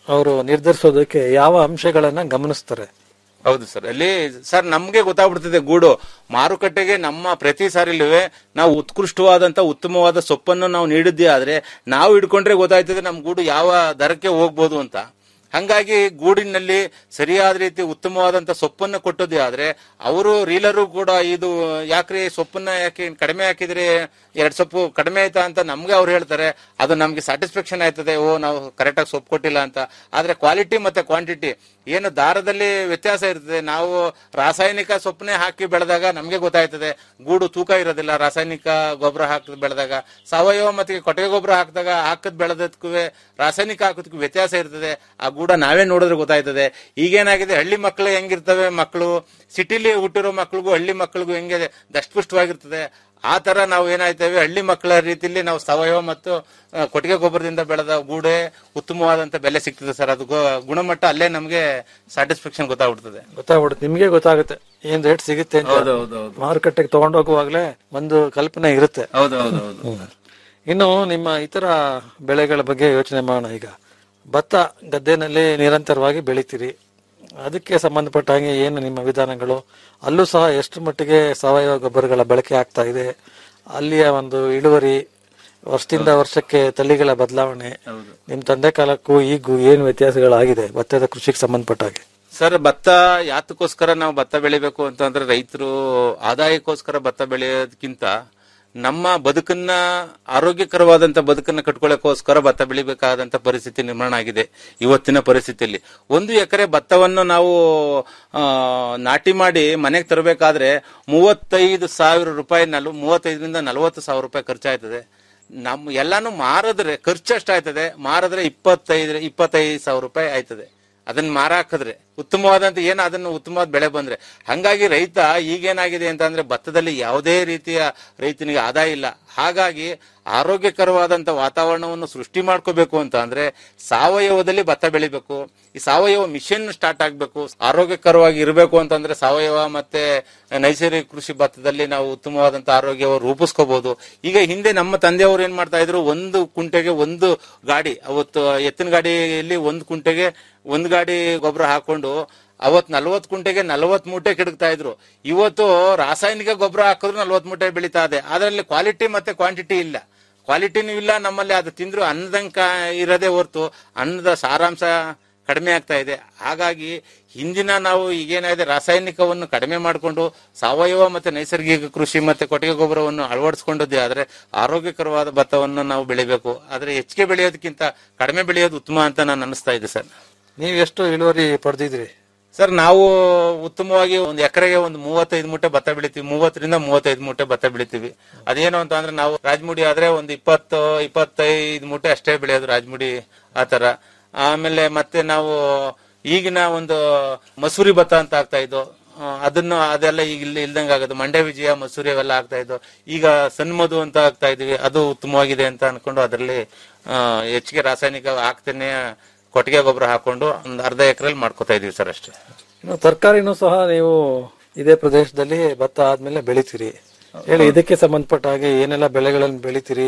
ಅವರು ನಿರ್ಧರಿಸೋದಕ್ಕೆ ಯಾವ ಅಂಶಗಳನ್ನ ಗಮನಿಸ್ತಾರೆ ಹೌದು ಸರ್ ಅಲ್ಲಿ ಸರ್ ನಮ್ಗೆ ಗೊತ್ತಾಗ್ಬಿಡ್ತದೆ ಗೂಡು ಮಾರುಕಟ್ಟೆಗೆ ನಮ್ಮ ಪ್ರತಿ ಸಾರಿಲುವೆ ನಾವು ಉತ್ಕೃಷ್ಟವಾದಂತ ಉತ್ತಮವಾದ ಸೊಪ್ಪನ್ನು ನಾವು ನೀಡಿದ್ದೇ ಆದ್ರೆ ನಾವು ಹಿಡ್ಕೊಂಡ್ರೆ ಗೊತ್ತಾಯ್ತದೆ ನಮ್ ಗೂಡು ಯಾವ ದರಕ್ಕೆ ಹೋಗ್ಬೋದು ಅಂತ ಹಂಗಾಗಿ ಗೂಡಿನಲ್ಲಿ ಸರಿಯಾದ ರೀತಿ ಉತ್ತಮವಾದಂತ ಸೊಪ್ಪನ್ನು ಕೊಟ್ಟದ್ದೇ ಆದ್ರೆ ಅವರು ರೀಲರು ಕೂಡ ಇದು ಯಾಕ್ರಿ ಸೊಪ್ಪನ್ನ ಯಾಕೆ ಕಡಿಮೆ ಹಾಕಿದ್ರೆ ಎರಡ್ ಸೊಪ್ಪು ಕಡಿಮೆ ಆಯ್ತಾ ಅಂತ ನಮ್ಗೆ ಅವ್ರು ಹೇಳ್ತಾರೆ ಅದು ನಮ್ಗೆ ಸ್ಯಾಟಿಸ್ಫ್ಯಾಕ್ಷನ್ ಆಯ್ತದೆ ಓ ನಾವು ಕರೆಕ್ಟಾಗಿ ಸೊಪ್ಪು ಕೊಟ್ಟಿಲ್ಲ ಅಂತ ಆದ್ರೆ ಕ್ವಾಲಿಟಿ ಮತ್ತೆ ಕ್ವಾಂಟಿಟಿ ಏನು ದಾರದಲ್ಲಿ ವ್ಯತ್ಯಾಸ ಇರ್ತದೆ ನಾವು ರಾಸಾಯನಿಕ ಸೊಪ್ಪನೆ ಹಾಕಿ ಬೆಳೆದಾಗ ನಮ್ಗೆ ಗೊತ್ತಾಯ್ತದೆ ಗೂಡು ತೂಕ ಇರೋದಿಲ್ಲ ರಾಸಾಯನಿಕ ಗೊಬ್ಬರ ಹಾಕಿ ಬೆಳೆದಾಗ ಸಾವಯವ ಮತ್ತೆ ಕೊಟ್ಟಿಗೆ ಗೊಬ್ಬರ ಹಾಕಿದಾಗ ಹಾಕದ್ ಬೆಳೆದಕ್ಕೂ ರಾಸಾಯನಿಕ ಹಾಕೋದಕ್ಕೂ ವ್ಯತ್ಯಾಸ ಇರ್ತದೆ ಆ ಗೂಡ ನಾವೇ ನೋಡಿದ್ರೆ ಗೊತ್ತಾಯ್ತದೆ ಈಗೇನಾಗಿದೆ ಹಳ್ಳಿ ಮಕ್ಕಳು ಹೆಂಗಿರ್ತವೆ ಮಕ್ಕಳು ಸಿಟಿಲಿ ಹುಟ್ಟಿರೋ ಮಕ್ಳಿಗೂ ಹಳ್ಳಿ ಮಕ್ಕಳಿಗೂ ಹೆಂಗೆ ದಷ್ಟಪುಷ್ಟವಾಗಿರ್ತದೆ ಆ ತರ ನಾವು ಏನಾಯ್ತೇವೆ ಹಳ್ಳಿ ಮಕ್ಕಳ ರೀತಿಯಲ್ಲಿ ನಾವು ಸಾವಯವ ಮತ್ತು ಆ, ಕೊಟ್ಟಿಗೆ ಗೊಬ್ಬರದಿಂದ ಬೆಳೆದ ಗೂಡೆ ಉತ್ತಮವಾದಂತ ಬೆಲೆ ಸಿಗ್ತದೆ ಸರ್ ಅದು ಗು- ಗುಣಮಟ್ಟ ಅಲ್ಲೇ ನಮ್ಗೆ ಸ್ಯಾಟಿಸ್ಫ್ಯಾಕ್ಷನ್ ಗೊತ್ತಾಗ್ಬಿಡ್ತದೆ ಗೊತ್ತಾಗ್ಬಿಡುತ್ತೆ ನಿಮ್ಗೆ ಗೊತ್ತಾಗುತ್ತೆ ಏನ್ ರೇಟ್ ಸಿಗುತ್ತೆ ಅಂತ ಹೌದು, ಹೌದು, ಹೌದು. ಮಾರುಕಟ್ಟೆಗೆ ತಗೊಂಡೋಗುವಾಗ್ಲೇ ಒಂದು ಕಲ್ಪನೆ ಇರುತ್ತೆ ಹೌದು ಹೌದು ಹೌದು ಹ್ಮ್. ಇನ್ನು ನಿಮ್ಮ ಇತರ ಬೆಳೆಗಳ ಬಗ್ಗೆ ಯೋಚನೆ ಮಾಡೋಣ ಈಗ ಭತ್ತ ಗದ್ದೆನಲ್ಲಿ ನಿರಂತರವಾಗಿ ಬೆಳಿತೀರಿ ಅದಕ್ಕೆ ಸಂಬಂಧಪಟ್ಟ ಹಾಗೆ ಏನು ನಿಮ್ಮ ವಿಧಾನಗಳು ಅಲ್ಲೂ ಸಹ ಎಷ್ಟು ಮಟ್ಟಿಗೆ ಸಾವಯವ ಗೊಬ್ಬರಗಳ ಬಳಕೆ ಆಗ್ತಾ ಇದೆ ಅಲ್ಲಿಯ ಒಂದು ಇಳುವರಿ ವರ್ಷದಿಂದ ವರ್ಷಕ್ಕೆ ತಳಿಗಳ ಬದಲಾವಣೆ ನಿಮ್ ತಂದೆ ಕಾಲಕ್ಕೂ ಈಗೂ ಏನು ವ್ಯತ್ಯಾಸಗಳಾಗಿದೆ ಭತ್ತದ ಕೃಷಿಗೆ ಸಂಬಂಧಪಟ್ಟ ಹಾಗೆ ಸರ್ ಭತ್ತ ಯಾತಕ್ಕೋಸ್ಕರ ನಾವು ಭತ್ತ ಬೆಳಿಬೇಕು ಅಂತಂದ್ರೆ ರೈತರು ಆದಾಯಕ್ಕೋಸ್ಕರ ಭತ್ತ ಬೆಳೆಯೋದಕ್ಕಿಂತ ನಮ್ಮ ಬದುಕನ್ನ ಆರೋಗ್ಯಕರವಾದಂತ ಬದುಕನ್ನ ಕಟ್ಕೊಳ್ಳೋಕೋಸ್ಕರ ಭತ್ತ ಬೆಳಿಬೇಕಾದಂತ ಪರಿಸ್ಥಿತಿ ನಿರ್ಮಾಣ ಆಗಿದೆ ಇವತ್ತಿನ ಪರಿಸ್ಥಿತಿಯಲ್ಲಿ ಒಂದು ಎಕರೆ ಭತ್ತವನ್ನು ನಾವು ಆ, ನಾಟಿ ಮಾಡಿ ಮನೆಗೆ ತರಬೇಕಾದ್ರೆ ಮೂವತ್ತೈದು ಸಾವಿರ ರೂಪಾಯಿ ನಲ್ ಮೂವತ್ತೈದರಿಂದ ನಲವತ್ತು ಸಾವಿರ ರೂಪಾಯಿ ಖರ್ಚಾಯ್ತದೆ ನಮ್ಮ ಎಲ್ಲಾನು ಮಾರಿದ್ರೆ ಖರ್ಚು ಅಷ್ಟಾಯ್ತದೆ ಮಾರಿದ್ರೆ ಇಪ್ಪತ್ತೈದು ಇಪ್ಪತ್ತೈದು ಸಾವಿರ ರೂಪಾಯಿ ಆಯ್ತದೆ ಅದನ್ನ ಮಾರಾಕಿದ್ರೆ ಉತ್ತಮವಾದಂತ ಏನು ಅದನ್ನು ಉತ್ತಮವಾದ ಬೆಳೆ ಬಂದ್ರೆ ಹಂಗಾಗಿ ರೈತ ಈಗೇನಾಗಿದೆ ಅಂತ ಅಂದ್ರೆ ಭತ್ತದಲ್ಲಿ ಯಾವುದೇ ರೀತಿಯ ರೈತನಿಗೆ ಆದಾಯ ಇಲ್ಲ ಹಾಗಾಗಿ ಆರೋಗ್ಯಕರವಾದಂತ ವಾತಾವರಣವನ್ನು ಸೃಷ್ಟಿ ಮಾಡ್ಕೋಬೇಕು ಅಂತ ಅಂದ್ರೆ ಸಾವಯವದಲ್ಲಿ ಭತ್ತ ಬೆಳಿಬೇಕು ಈ ಸಾವಯವ ಮಿಷನ್ ಸ್ಟಾರ್ಟ್ ಆಗ್ಬೇಕು ಆರೋಗ್ಯಕರವಾಗಿ ಇರಬೇಕು ಅಂತಂದ್ರೆ ಸಾವಯವ ಮತ್ತೆ ನೈಸರ್ಗಿಕ ಕೃಷಿ ಭತ್ತದಲ್ಲಿ ನಾವು ಉತ್ತಮವಾದಂತ ಆರೋಗ್ಯ ರೂಪಿಸ್ಕೋಬಹುದು ಈಗ ಹಿಂದೆ ನಮ್ಮ ತಂದೆಯವರು ಏನ್ ಮಾಡ್ತಾ ಇದ್ರು ಒಂದು ಕುಂಟೆಗೆ ಒಂದು ಗಾಡಿ ಅವತ್ತು ಎತ್ತಿನ ಗಾಡಿಯಲ್ಲಿ ಒಂದು ಕುಂಟೆಗೆ ಒಂದು ಗಾಡಿ ಗೊಬ್ಬರ ಹಾಕೊಂಡು ಅವತ್ ನಲ್ವತ್ ಕುಂಟೆಗೆ ನಲ್ವತ್ ಮೂಟೆ ಕೆಡಕ್ತಾ ಇದ್ರು ಇವತ್ತು ರಾಸಾಯನಿಕ ಗೊಬ್ಬರ ಹಾಕಿದ್ರು ನಲ್ವತ್ ಮೂಟೆ ಬೆಳೀತಾ ಇದೆ ಅದರಲ್ಲಿ ಕ್ವಾಲಿಟಿ ಮತ್ತೆ ಕ್ವಾಂಟಿಟಿ ಇಲ್ಲ ಕ್ವಾಲಿಟಿನೂ ಇಲ್ಲ ನಮ್ಮಲ್ಲಿ ಅದು ತಿಂದ್ರು ಅನ್ನದಂಕ ಇರೋದೇ ಹೊರ್ತು ಅನ್ನದ ಸಾರಾಂಶ ಕಡಿಮೆ ಆಗ್ತಾ ಇದೆ ಹಾಗಾಗಿ ಹಿಂದಿನ ನಾವು ಈಗೇನಾಗಿದೆ ರಾಸಾಯನಿಕವನ್ನು ಕಡಿಮೆ ಮಾಡಿಕೊಂಡು ಸಾವಯವ ಮತ್ತೆ ನೈಸರ್ಗಿಕ ಕೃಷಿ ಮತ್ತೆ ಕೊಟ್ಟಿಗೆ ಗೊಬ್ಬರವನ್ನು ಅಳವಡಿಸ್ಕೊಂಡದ್ದೇ ಆದ್ರೆ ಆರೋಗ್ಯಕರವಾದ ಭತ್ತವನ್ನು ನಾವು ಬೆಳಿಬೇಕು ಆದ್ರೆ ಹೆಚ್ಚಿಗೆ ಬೆಳೆಯೋದಕ್ಕಿಂತ ಕಡಿಮೆ ಬೆಳೆಯೋದು ಉತ್ತಮ ಅಂತ ನಾನು ಅನಿಸ್ತಾ ಇದೆ ಸರ್ ನೀವು ಎಷ್ಟು ಇಳುವರಿ ಪಡೆದಿದ್ರಿ ಸರ್ ನಾವು ಉತ್ತಮವಾಗಿ ಒಂದು ಎಕರೆಗೆ ಒಂದು ಮೂವತ್ತೈದು ಮೂಟೆ ಭತ್ತ ಬೆಳಿತೀವಿ ಮೂವತ್ತರಿಂದ ಮೂವತ್ತೈದು ಮೂಟೆ ಭತ್ತ ಬೆಳಿತೀವಿ ಅದೇನು ಅಂತ ಅಂದ್ರೆ ನಾವು ರಾಜಮುಡಿ ಆದ್ರೆ ಒಂದು ಇಪ್ಪತ್ತು ಇಪ್ಪತ್ತೈದು ಮೂಟೆ ಅಷ್ಟೇ ಬೆಳೆಯೋದು ರಾಜಮುಡಿ ಆತರ ಆಮೇಲೆ ಮತ್ತೆ ನಾವು ಈಗಿನ ಒಂದು ಮಸೂರಿ ಭತ್ತ ಅಂತ ಆಗ್ತಾ ಇದ್ದು ಆ, ಅದನ್ನು ಅದೆಲ್ಲ ಈಗ ಇಲ್ಲಿ ಇಲ್ದಂಗ ಆಗೋದು ಮಂಡ್ಯ ವಿಜಯ ಮಸೂರಿ ಅವೆಲ್ಲ ಆಗ್ತಾ ಇದ್ದು ಈಗ ಸನ್ಮಧು ಅಂತ ಆಗ್ತಾ ಇದೀವಿ ಅದು ಉತ್ತಮವಾಗಿದೆ ಅಂತ ಅನ್ಕೊಂಡು ಅದರಲ್ಲಿ ಆ, ಹೆಚ್ಚಿಗೆ ರಾಸಾಯನಿಕ ಹಾಕ್ತೇನೆ ಕೊಟ್ಟಿಗೆ ಗೊಬ್ಬರ ಹಾಕೊಂಡು ಒಂದು ಅರ್ಧ ಎಕರೆಲ್ಲಿ ಮಾಡ್ಕೋತಾ ಇದೀವಿ ಸರ್ ಅಷ್ಟೇ ಇನ್ನು ತರಕಾರಿನೂ ಸಹ ನೀವು ಇದೇ ಪ್ರದೇಶದಲ್ಲಿ ಭತ್ತ ಆದ್ಮೇಲೆ ಬೆಳಿತೀರಿ ಹೇಳಿ ಇದಕ್ಕೆ ಸಂಬಂಧಪಟ್ಟ ಹಾಗೆ ಏನೆಲ್ಲ ಬೆಳೆಗಳನ್ನು ಬೆಳಿತೀರಿ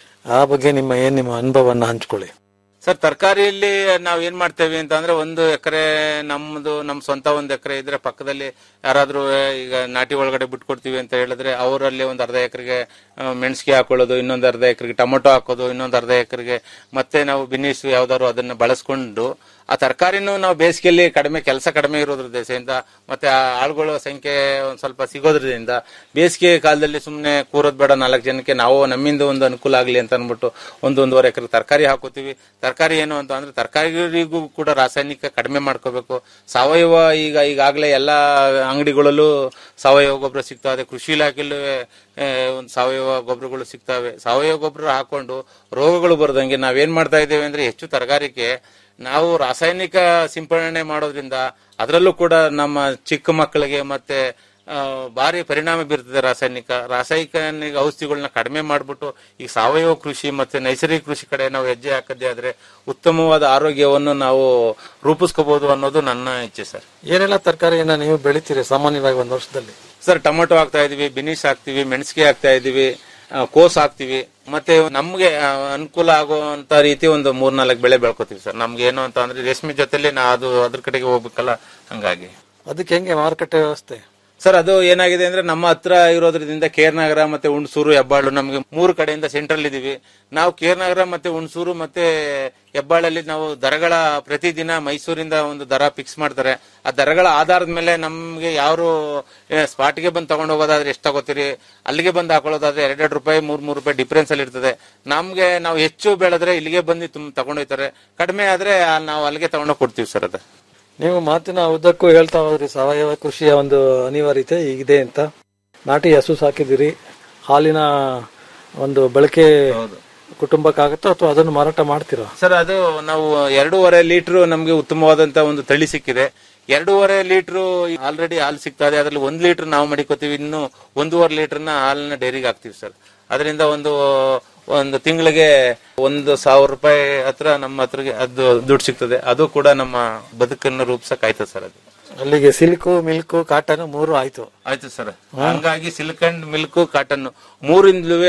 ಆ ಬಗ್ಗೆ ನಿಮ್ಮ ಏನ್ ನಿಮ್ಮ ಅನುಭವನ್ನ ಹಂಚ್ಕೊಳ್ಳಿ ಸರ್ ತರಕಾರಿಯಲ್ಲಿ ನಾವ್ ಏನ್ ಮಾಡ್ತೇವೆ ಅಂತ ಅಂದ್ರೆ ಒಂದು ಎಕರೆ ನಮ್ದು ನಮ್ ಸ್ವಂತ ಒಂದ್ ಎಕರೆ ಇದ್ರೆ ಪಕ್ಕದಲ್ಲಿ ಯಾರಾದ್ರೂ ಈಗ ನಾಟಿ ಒಳಗಡೆ ಬಿಟ್ಕೊಡ್ತೀವಿ ಅಂತ ಹೇಳಿದ್ರೆ ಅವರಲ್ಲಿ ಒಂದ್ ಅರ್ಧ ಎಕರೆಗೆ ಮೆಣಸಿಗೆ ಹಾಕೊಳ್ಳೋದು ಇನ್ನೊಂದ್ ಅರ್ಧ ಎಕರೆಗೆ ಟೊಮೊಟೊ ಹಾಕೋದು ಇನ್ನೊಂದ್ ಅರ್ಧ ಎಕರೆಗೆ ಮತ್ತೆ ನಾವು ಬಿನ್ನಿಸ್ ಯಾವ್ದಾದ್ರು ಅದನ್ನ ಬಳಸ್ಕೊಂಡು ಆ ತರಕಾರಿನೂ ನಾವು ಬೇಸಿಗೆಯಲ್ಲಿ ಕಡಿಮೆ ಕೆಲಸ ಕಡಿಮೆ ಇರೋದ್ರ ದೆಸೆಯಿಂದ ಮತ್ತೆ ಆ ಆಳುಗಳ ಸಂಖ್ಯೆ ಒಂದ್ ಸ್ವಲ್ಪ ಸಿಗೋದ್ರಿಂದ ಬೇಸಿಗೆ ಕಾಲದಲ್ಲಿ ಸುಮ್ಮನೆ ಕೂರೋದ್ ಬೇಡ ನಾಲ್ಕು ಜನಕ್ಕೆ ನಾವು ನಮ್ಮಿಂದ ಒಂದು ಅನುಕೂಲ ಆಗ್ಲಿ ಅಂತ ಅನ್ಬಿಟ್ಟು ಒಂದು ಒಂದೂವರೆ ಎಕರೆ ತರಕಾರಿ ಹಾಕೋತೀವಿ ತರಕಾರಿ ಏನು ಅಂತ ಅಂದ್ರೆ ತರಕಾರಿಗೂ ಕೂಡ ರಾಸಾಯನಿಕ ಕಡಿಮೆ ಮಾಡ್ಕೋಬೇಕು ಸಾವಯವ ಈಗ ಈಗಾಗಲೇ ಎಲ್ಲಾ ಅಂಗಡಿಗಳಲ್ಲೂ ಸಾವಯವ ಗೊಬ್ಬರ ಸಿಗ್ತಾ ಇದೆ ಕೃಷಿ ಇಲಾಖೆಯಲ್ಲೂ ಆ, ಒಂದು ಸಾವಯವ ಗೊಬ್ಬರಗಳು ಸಿಗ್ತವೆ ಸಾವಯವ ಗೊಬ್ಬರ ಹಾಕೊಂಡು ರೋಗಗಳು ಬರ್ದಂಗೆ ನಾವೇನ್ ಮಾಡ್ತಾ ಇದ್ದೇವೆ ಅಂದ್ರೆ ಹೆಚ್ಚು ತರಕಾರಿಗೆ ನಾವು ರಾಸಾಯನಿಕ ಸಿಂಪಡಣೆ ಮಾಡೋದ್ರಿಂದ ಅದರಲ್ಲೂ ಕೂಡ ನಮ್ಮ ಚಿಕ್ಕ ಮಕ್ಕಳಿಗೆ ಮತ್ತೆ ಆ, ಭಾರಿ ಪರಿಣಾಮ ಬೀರ್ತದೆ ರಾಸಾಯನಿಕ ರಾಸಾಯನಿಕ ಔಷಧಿಗಳನ್ನ ಕಡಿಮೆ ಮಾಡ್ಬಿಟ್ಟು ಈಗ ಸಾವಯವ ಕೃಷಿ ಮತ್ತೆ ನೈಸರ್ಗಿಕ ಕೃಷಿ ಕಡೆ ನಾವು ಹೆಜ್ಜೆ ಹಾಕದ್ದೇ ಆದ್ರೆ ಉತ್ತಮವಾದ ಆರೋಗ್ಯವನ್ನು ನಾವು ರೂಪಿಸ್ಕೋಬಹುದು ಅನ್ನೋದು ನನ್ನ ಇಚ್ಛೆ ಸರ್ ಏನೆಲ್ಲ ತರಕಾರಿಯನ್ನ ನೀವು ಬೆಳಿತೀರಿ ಸಾಮಾನ್ಯವಾಗಿ ಒಂದು ವರ್ಷದಲ್ಲಿ ಸರ್ ಟೊಮೊಟೊ ಹಾಕ್ತಾ ಇದೀವಿ ಬಿನಿಸ್ ಹಾಕ್ತಿವಿ ಮೆಣಸಿಗೆ ಹಾಕ್ತಾ ಇದೀವಿ ಆ, ಕೋಸ್ ಹಾಕ್ತಿವಿ ಮತ್ತೆ ನಮ್ಗೆ ಆ, ಅನುಕೂಲ ಆಗುವಂತ ರೀತಿ ಒಂದು ಮೂರ್ನಾಲ್ಕು ಬೆಳೆ ಬೆಳ್ಕೊತೀವಿ ಸರ್ ನಮ್ಗೆ ಏನು ಅಂತ ಅಂದ್ರೆ ರೇಷ್ಮೆ ಜೊತೆಲಿ ನಾ ಅದು ಅದ್ರ ಕಡೆಗೆ ಹೋಗ್ಬೇಕಲ್ಲ ಹಂಗಾಗಿ ಅದಕ್ಕೆ ಹೆಂಗೆ ಮಾರುಕಟ್ಟೆ ವ್ಯವಸ್ಥೆ ಸರ್ ಅದು ಏನಾಗಿದೆ ಅಂದ್ರೆ ನಮ್ಮ ಹತ್ರ ಇರೋದ್ರಿಂದ ಕೇರ್ ನಗರ ಮತ್ತೆ ಹುಣಸೂರು ಹೆಬ್ಬಾಳು ನಮಗೆ ಮೂರು ಕಡೆಯಿಂದ ಸೆಂಟ್ರಲ್ ಇದೀವಿ ನಾವು ಕೇರ್ ನಗರ ಮತ್ತೆ ಹುಣಸೂರು ಮತ್ತೆ ಹೆಬ್ಬಾಳಲ್ಲಿ ನಾವು ದರಗಳ ಪ್ರತಿದಿನ ಮೈಸೂರಿಂದ ಒಂದು ದರ ಫಿಕ್ಸ್ ಮಾಡ್ತಾರೆ ಆ ದರಗಳ ಆಧಾರದ ಮೇಲೆ ನಮ್ಗೆ ಯಾರು ಸ್ಪಾಟ್ಗೆ ಬಂದು ತಗೊಂಡು ಹೋಗೋದಾದ್ರೆ ಎಷ್ಟು ತಗೋತೀರಿ ಅಲ್ಲಿಗೆ ಬಂದು ಹಾಕೊಳ್ಳೋದಾದ್ರೆ ಎರಡೆರಡು ರೂಪಾಯಿ ಮೂರ್ ಮೂರು ರೂಪಾಯಿ ಡಿಫ್ರೆನ್ಸ್ ಅಲ್ಲಿ ಇರ್ತದೆ ನಮ್ಗೆ ನಾವು ಹೆಚ್ಚು ಬೆಳೆದ್ರೆ ಇಲ್ಲಿಗೆ ಬಂದು ತುಂಬ ತಗೊಂಡೋಗ್ತಾರೆ ಕಡಿಮೆ ಆದ್ರೆ ಆ, ನಾವು ಅಲ್ಲಿಗೆ ತಗೊಂಡೋಗಿ ಕೊಡ್ತೀವಿ ಸರ್ ಅದು ನೀವು ಮಾತಿನ ಉದ್ದಕ್ಕೂ ಹೇಳ್ತಾ ಹೋದ್ರಿ ಸಾವಯವ ಕೃಷಿಯ ಒಂದು ಅನಿವಾರ್ಯತೆ ಇದೆ ಅಂತ ನಾಟಿ ಹಸು ಸಾಕಿದಿರಿ ಹಾಲಿನ ಒಂದು ಬಳಕೆ ಕುಟುಂಬಕ್ಕಾಗತ್ತೋ ಅಥವಾ ಅದನ್ನು ಮಾರಾಟ ಮಾಡ್ತೀರಾ ಸರ್ ಅದು ನಾವು ಎರಡೂವರೆ ಲೀಟರ್ ನಮ್ಗೆ ಉತ್ತಮವಾದಂತ ಒಂದು ತಳಿ ಸಿಕ್ಕಿದೆ ಎರಡೂವರೆ ಲೀಟರ್ ಆಲ್ರೆಡಿ ಹಾಲು ಸಿಗ್ತಾ ಇದೆ ಅದ್ರಲ್ಲಿ ಒಂದ್ ಲೀಟರ್ ನಾವು ಮಡಿಕೋತೀವಿ ಇನ್ನು ಒಂದೂವರೆ ಲೀಟರ್ನ ಹಾಲನ್ನ ಡೈರಿಗೆ ಹಾಕ್ತಿವಿ ಸರ್ ಅದರಿಂದ ಒಂದು ಒಂದು ತಿಂಗಳಿಗೆ ಒಂದು ಸಾವಿರ ರೂಪಾಯಿ ಹತ್ರ ನಮ್ಮ ಹತ್ರಗೆ ಅದು ದುಡ್ಡು ಸಿಗ್ತದೆ ಅದು ಕೂಡ ನಮ್ಮ ಬದುಕನ್ನು ರೂಪಿಸಕ್ ಆಯ್ತದೆ ಸರ್ ಅದು ಅಲ್ಲಿಗೆ ಸಿಲ್ಕು ಮಿಲ್ಕು ಕಾಟನ್ ಮೂರು ಆಯ್ತು ಆಯ್ತು ಸರ್ ಹಂಗಾಗಿ ಸಿಲ್ಕ್ ಅಂಡ್ ಮಿಲ್ಕ್ ಕಾಟನ್ ಮೂರಿಂದಲೂ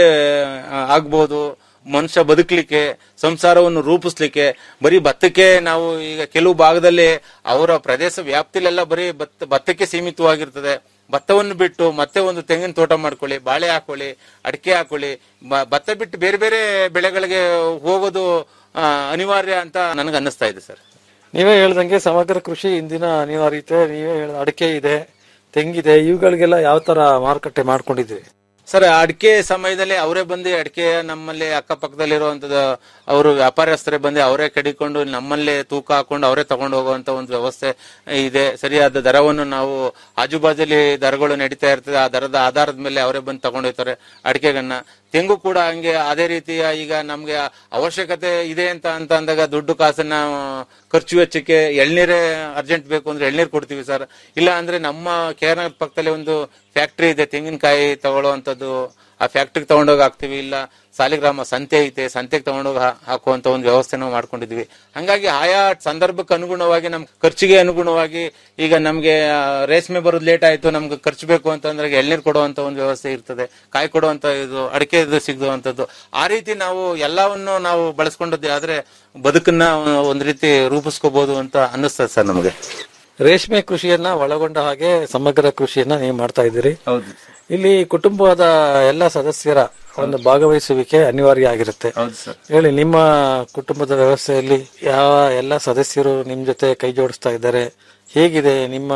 ಆಗ್ಬಹುದು ಮನುಷ್ಯ ಬದುಕಲಿಕ್ಕೆ ಸಂಸಾರವನ್ನು ರೂಪಿಸ್ಲಿಕ್ಕೆ ಬರೀ ಭತ್ತಕ್ಕೆ ನಾವು ಈಗ ಕೆಲವು ಭಾಗದಲ್ಲಿ ಅವರ ಪ್ರದೇಶ ವ್ಯಾಪ್ತಿಲೆಲ್ಲ ಬರೀ ಭತ್ತ ಭತ್ತಕ್ಕೆ ಸೀಮಿತವಾಗಿರ್ತದೆ ಭತ್ತವನ್ನು ಬಿಟ್ಟು ಮತ್ತೆ ಒಂದು ತೆಂಗಿನ ತೋಟ ಮಾಡ್ಕೊಳ್ಳಿ ಬಾಳೆ ಹಾಕೊಳ್ಳಿ ಅಡಿಕೆ ಹಾಕೊಳ್ಳಿ ಬ- ಭತ್ತ ಬಿಟ್ಟು ಬೇರೆ ಬೇರೆ ಬೆಳೆಗಳಿಗೆ ಹೋಗೋದು ಆ, ಅನಿವಾರ್ಯ ಅಂತ ನನಗೆ ಅನ್ನಿಸ್ತಾ ಇದೆ ಸರ್ ನೀವೇ ಹೇಳ್ದಂಗೆ ಸಮಗ್ರ ಕೃಷಿ ಇಂದಿನ ಅನಿವಾರ್ಯತೆ ನೀವೇ ಹೇಳ್ದ ಅಡಿಕೆ ಇದೆ ತೆಂಗಿದೆ ಇವುಗಳಿಗೆಲ್ಲ ಯಾವ ತರ ಮಾರುಕಟ್ಟೆ ಮಾಡ್ಕೊಂಡಿದ್ರಿ ಸರ್ ಅಡಿಕೆ ಸಮಯದಲ್ಲಿ ಅವರೇ ಬಂದು ಅಡಿಕೆ ನಮ್ಮಲ್ಲಿ ಅಕ್ಕಪಕ್ಕದಲ್ಲಿರುವಂತದ್ದು ಅವರು ವ್ಯಾಪಾರಸ್ಥರೇ ಬಂದು ಅವರೇ ಕಡಿಕೊಂಡು ನಮ್ಮಲ್ಲೇ ತೂಕ ಹಾಕೊಂಡು ಅವರೇ ತಗೊಂಡು ಹೋಗುವಂತ ಒಂದು ವ್ಯವಸ್ಥೆ ಇದೆ ಸರಿಯಾದ ದರವನ್ನು ನಾವು ಆಜುಬಾಜಲ್ಲಿ ದರಗಳು ನಡೀತಾ ಇರ್ತದೆ ಆ ದರದ ಆಧಾರದ ಮೇಲೆ ಅವರೇ ಬಂದು ತಗೊಂಡು ಹೋಗ್ತಾರೆ ಅಡಿಕೆಗನ್ನ ತೆಂಗು ಕೂಡ ಹಂಗೆ ಅದೇ ರೀತಿಯ ಈಗ ನಮ್ಗೆ ಅವಶ್ಯಕತೆ ಇದೆ ಅಂತ ಅಂತ ಅಂದಾಗ ದುಡ್ಡು ಕಾಸನ್ನ ಖರ್ಚು ವೆಚ್ಚಕ್ಕೆ ಎಳ್ನೀರೇ ಅರ್ಜೆಂಟ್ ಬೇಕು ಅಂದ್ರೆ ಎಳ್ನೀರ್ ಕೊಡ್ತೀವಿ ಸರ್ ಇಲ್ಲ ಅಂದ್ರೆ ನಮ್ಮ ಕೇರಳ ಪಕ್ಕದಲ್ಲಿ ಒಂದು ಫ್ಯಾಕ್ಟ್ರಿ ಇದೆ ತೆಂಗಿನಕಾಯಿ ತಗೊಳ್ಳುವಂತದ್ದು ಆ ಫ್ಯಾಕ್ಟ್ರಿಗೆ ತಗೊಂಡೋಗಿ ಹಾಕ್ತಿವಿ ಇಲ್ಲ ಸಾಲಿಗ್ರಾಮ ಸಂತೆ ಐತೆ ಸಂತೆಗೆ ತಗೊಂಡೋಗಿ ಹಾ- ಹಾಕುವಂತ ಒಂದು ವ್ಯವಸ್ಥೆ ನಾವು ಮಾಡ್ಕೊಂಡಿದ್ವಿ ಹಂಗಾಗಿ ಆಯಾ ಸಂದರ್ಭಕ್ಕೆ ಅನುಗುಣವಾಗಿ ನಮ್ ಖರ್ಚಿಗೆ ಅನುಗುಣವಾಗಿ ಈಗ ನಮ್ಗೆ ಆ, ರೇಷ್ಮೆ ಬರೋದು ಲೇಟ್ ಆಯ್ತು ನಮ್ಗೆ ಖರ್ಚು ಬೇಕು ಅಂತಂದ್ರೆ ಎಳ್ನೀರ್ ಕೊಡುವಂತ ಒಂದು ವ್ಯವಸ್ಥೆ ಇರ್ತದೆ ಕಾಯಿ ಕೊಡುವಂತ ಇದು ಅಡಿಕೆ ಇದು ಸಿಗುವಂತದ್ದು ಆ ರೀತಿ ನಾವು ಎಲ್ಲವನ್ನು ನಾವು ಬಳಸ್ಕೊಂಡದ್ದೇ ಆದ್ರೆ ಬದುಕನ್ನ ಒಂದ್ ರೀತಿ ರೂಪಿಸ್ಕೋಬಹುದು ಅಂತ ಅನ್ನಿಸ್ತದೆ ಸರ್ ನಮಗೆ ರೇಷ್ಮೆ ಕೃಷಿಯನ್ನ ಒಳಗೊಂಡ ಹಾಗೆ ಸಮಗ್ರ ಕೃಷಿಯನ್ನ ನೀವು ಮಾಡ್ತಾ ಇದ್ದೀರಿ ಹೌದು ಇಲ್ಲಿ ಕುಟುಂಬದ ಎಲ್ಲ ಸದಸ್ಯರ ಒಂದು ಭಾಗವಹಿಸುವಿಕೆ ಅನಿವಾರ್ಯ ಆಗಿರುತ್ತೆ ಹೌದು ಸರ್ ಹೇಳಿ ನಿಮ್ಮ ಕುಟುಂಬದ ವ್ಯವಸ್ಥೆಯಲ್ಲಿ ಯಾವ ಎಲ್ಲ ಸದಸ್ಯರು ನಿಮ್ ಜೊತೆ ಕೈ ಜೋಡಿಸ್ತಾ ಇದ್ದಾರೆ ಹೇಗಿದೆ ನಿಮ್ಮ